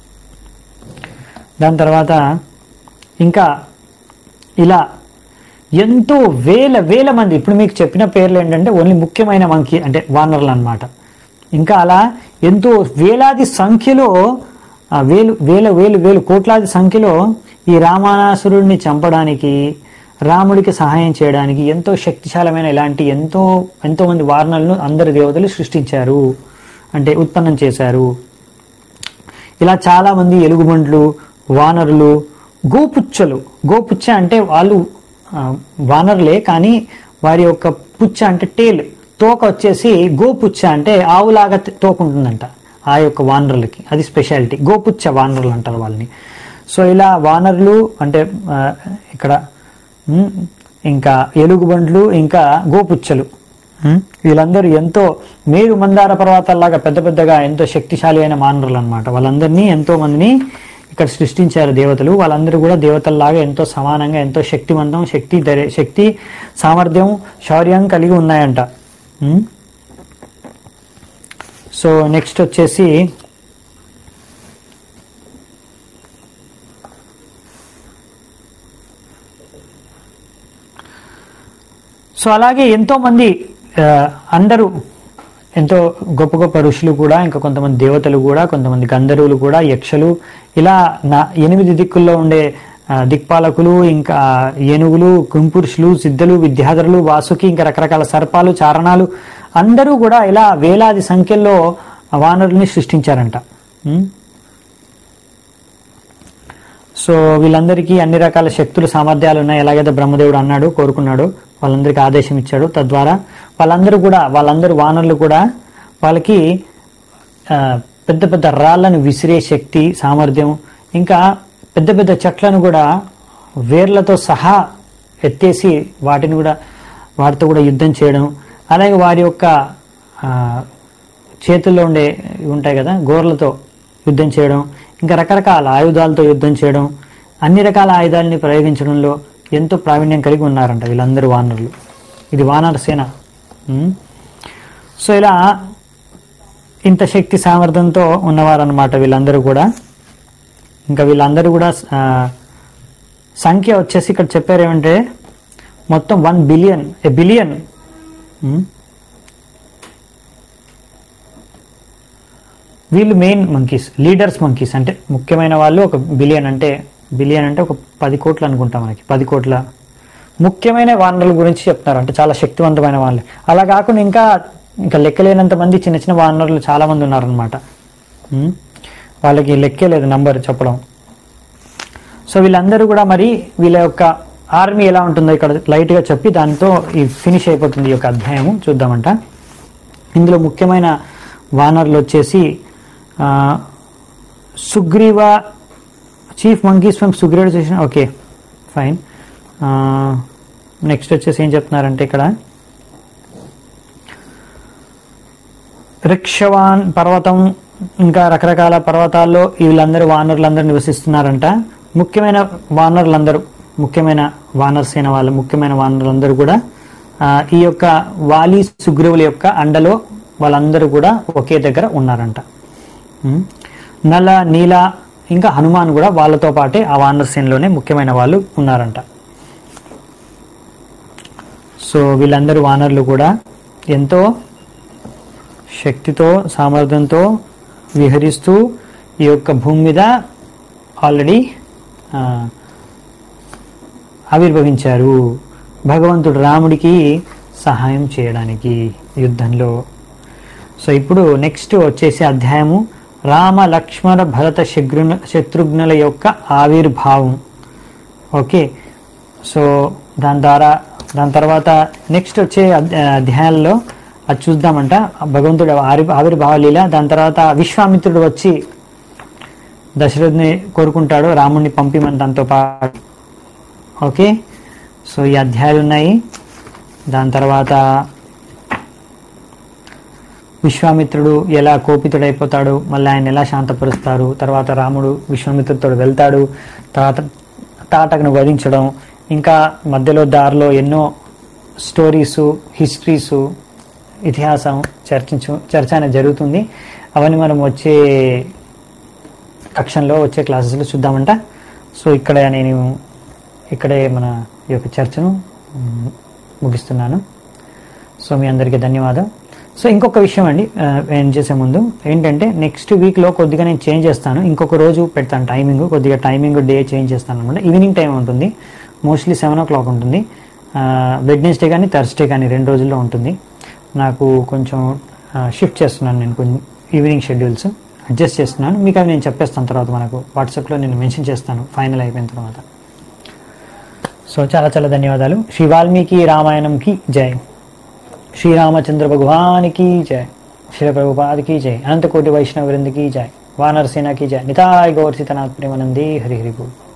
దాని తర్వాత ఇంకా ఇలా ఎంతో వేల వేల మంది ఇప్పుడు మీకు చెప్పిన పేర్లు ఏంటంటే ఓన్లీ ముఖ్యమైన మంకి అంటే వానరులు అన్నమాట ఇంకా అలా ఎంతో వేలాది సంఖ్యలో ఆ వేలు వేల వేలు వేలు కోట్లాది సంఖ్యలో ఈ రామానాసురుడిని చంపడానికి రాముడికి సహాయం చేయడానికి ఎంతో శక్తిశాలమైన ఇలాంటి ఎంతో ఎంతో మంది వారణలను అందరి దేవతలు సృష్టించారు అంటే ఉత్పన్నం చేశారు ఇలా చాలా మంది ఎలుగుబంట్లు వానరులు గోపుచ్చలు గోపుచ్చ అంటే వాళ్ళు ఆ, వానరులే కానీ వారి యొక్క పుచ్చ అంటే టేల్ తోక వచ్చేసి గోపుచ్చ అంటే ఆవులాగా త- తోక ఉంటుందంట ఆ యొక్క వానరులకి అది స్పెషాలిటీ గోపుచ్చ వానరులు అంటారు వాళ్ళని సో ఇలా వానరులు అంటే ఆ, ఇక్కడ ఉమ్, ఇంకా ఎలుగుబంట్లు ఇంకా గోపుచ్చలు ఉమ్, వీళ్ళందరూ ఎంతో మేరు మందార పర్వతాల్లాగా పెద్ద పెద్దగా ఎంతో శక్తిశాలి అయిన మానవులు అనమాట వాళ్ళందరినీ ఎంతో మందిని ఇక్కడ సృష్టించారు దేవతలు వాళ్ళందరూ కూడా దేవతల్లాగా ఎంతో సమానంగా ఎంతో శక్తివంతం శక్తి ధైర్య శక్తి సామర్థ్యం శౌర్యం కలిగి ఉన్నాయంట ఉమ్. సో నెక్స్ట్ వచ్చేసి సో అలాగే ఎంతో మంది ఆ, అందరూ ఎంతో గొప్ప గొప్ప ఋషులు కూడా ఇంకా కొంతమంది దేవతలు కూడా కొంతమంది గంధర్వులు కూడా యక్షలు ఇలా నా ఎనిమిది దిక్కుల్లో ఉండే ఆ, దిక్పాలకులు ఇంకా ఏనుగులు కుంపురుషులు సిద్ధులు విద్యాధరులు వాసుకి ఇంకా రకరకాల సర్పాలు చారణాలు అందరూ కూడా ఇలా వేలాది సంఖ్యలో వానరుల్ని సృష్టించారంట ఉం? సో వీళ్ళందరికీ అన్ని రకాల శక్తులు సామర్థ్యాలు ఉన్నాయి ఎలాగైతే బ్రహ్మదేవుడు అన్నాడు కోరుకున్నాడు వాళ్ళందరికీ ఆదేశం ఇచ్చాడు తద్వారా వాళ్ళందరూ కూడా వాళ్ళందరూ వానరులు కూడా వాళ్ళకి ఆ, పెద్ద పెద్ద రాళ్లను విసిరే శక్తి సామర్థ్యం ఇంకా పెద్ద పెద్ద చెట్లను కూడా వేర్లతో సహా ఎత్తేసి వాటిని కూడా వాటితో కూడా యుద్ధం చేయడం అలాగే వారి యొక్క ఆ, చేతుల్లో ఉండే ఇవి ఉంటాయి కదా గోర్లతో యుద్ధం చేయడం ఇంకా రకరకాల ఆయుధాలతో యుద్ధం చేయడం అన్ని రకాల ఆయుధాలని ప్రయోగించడంలో ఎంతో ప్రావీణ్యం కలిగి ఉన్నారంట వీళ్ళందరూ వానరులు ఇది వానర సేన ఉమ్. సో ఇలా ఇంత శక్తి సామర్థ్యంతో ఉన్నవారన్నమాట వీళ్ళందరూ కూడా ఇంకా వీళ్ళందరూ కూడా ఆ, సంఖ్య వచ్చేసి ఇక్కడ చెప్పారు ఏమంటే మొత్తం వన్ బిలియన్ ఏ బిలియన్ వీళ్ళు మెయిన్ మంకీస్ లీడర్స్ మంకీస్ అంటే ముఖ్యమైన వాళ్ళు ఒక బిలియన్ అంటే బిలియన్ అంటే ఒక పది కోట్లు అనుకుంటాం మనకి పది కోట్ల ముఖ్యమైన వానరుల గురించి చెప్తున్నారు అంటే చాలా శక్తివంతమైన వాళ్ళు అలా కాకుండా ఇంకా ఇంకా లెక్కలేనంత మంది చిన్న చిన్న వానరులు చాలా మంది ఉన్నారనమాట ఉమ్. వాళ్ళకి లెక్కే లేదు నంబర్ చెప్పడం సో వీళ్ళందరూ కూడా మరి వీళ్ళ యొక్క ఆర్మీ ఎలా ఉంటుందో ఇక్కడ లైట్ గా చెప్పి దాంతో ఈ ఫినిష్ అయిపోతుంది ఈ యొక్క అధ్యాయము చూద్దామంట ఇందులో ముఖ్యమైన వానరులు వచ్చేసి ఆ, Sugriva chief monkeys from Sugriva station okay fine next వచ్చేసి ఏం చెప్తున్నారంటే ఇక్కడ రిక్షవాన్ పర్వతం ఇంకా రకరకాల పర్వతాల్లో వీళ్ళందరూ వానరులందరూ నివసిస్తున్నారంట ముఖ్యమైన వానరులందరూ ముఖ్యమైన వానర సేన వాళ్ళు ముఖ్యమైన వానరులందరూ కూడా ఆ, ఈ యొక్క వాలి సుగ్రీవుల యొక్క అండలో వాళ్ళందరూ కూడా ఒకే దగ్గర ఉన్నారంట ఉమ్. నల నీల ఇంకా హనుమాన్ కూడా వాళ్ళతో పాటే ఆ వానర సేనలోనే ముఖ్యమైన వాళ్ళు ఉన్నారంట సో వీళ్ళందరూ వానరులు కూడా ఎంతో శక్తితో సామర్థ్యంతో విహరిస్తూ ఈ యొక్క భూమి మీద ఆల్రెడీ ఆ, ఆవిర్భవించారు భగవంతుడు రాముడికి సహాయం చేయడానికి యుద్ధంలో సో ఇప్పుడు నెక్స్ట్ వచ్చేసి అధ్యాయము రామ లక్ష్మణ భరత శత్రుఘ్న శత్రుఘ్నుల యొక్క ఆవిర్భావం ఓకే సో దాని ద్వారా దాని తర్వాత నెక్స్ట్ వచ్చే అద్- అధ్యాయాల్లో అది చూద్దామంట భగవంతుడు ఆరి ఆవిర్భావ లీల దాని తర్వాత విశ్వామిత్రుడు వచ్చి దశరథుని కోరుకుంటాడు రాముడిని పంపిమని దాంతో పాటు ఓకే సో ఈ అధ్యాయాలు ఉన్నాయి దాని తర్వాత విశ్వామిత్రుడు ఎలా కోపితుడైపోతాడు మళ్ళీ ఆయన ఎలా శాంతపరుస్తారు తర్వాత రాముడు విశ్వామిత్రుడితో వెళ్తాడు తర్వాత తాటకను వధించడం ఇంకా మధ్యలో దారిలో ఎన్నో స్టోరీసు హిస్టరీసు ఇతిహాసం చర్చించు చర్చ అనేది జరుగుతుంది అవన్నీ మనం వచ్చే కక్షంలో వచ్చే క్లాసెస్లో చూద్దామంట సో ఇక్కడ నేను ఇక్కడే మన ఈ యొక్క చర్చను మ్, ముగిస్తున్నాను సో మీ అందరికీ ధన్యవాదం సో ఇంకొక విషయం అండి ఆ, ఏం చేసే ముందు ఏంటంటే నెక్స్ట్ వీక్లో కొద్దిగా నేను చేంజ్ చేస్తాను ఇంకొక రోజు పెడతాను టైమింగ్ కొద్దిగా టైమింగ్ డే చేంజ్ చేస్తాను అనమాట ఈవినింగ్ టైం ఉంటుంది మోస్ట్లీ సెవెన్ ఓ క్లాక్ ఉంటుంది వెడ్నెస్డే కానీ థర్స్డే కానీ రెండు రోజుల్లో ఉంటుంది నాకు కొంచెం షిఫ్ట్ చేస్తున్నాను నేను కొంచెం ఈవినింగ్ షెడ్యూల్స్ అడ్జస్ట్ చేస్తున్నాను మీకు అవి నేను చెప్పేస్తాను తర్వాత మనకు వాట్సాప్లో నేను మెన్షన్ చేస్తాను ఫైనల్ అయిపోయిన తర్వాత సో చాలా చాలా ధన్యవాదాలు శ్రీ వాల్మీకి రామాయణంకి జై శ్రీరామచంద్ర భగవాన్ की जय श्री प्रभुपाद की जय अनंत कोटि वैष्णव वृंद की जय वानर सेना की जय निताय गौर सीतनाथ प्रेमानंदी हरि हरि बोल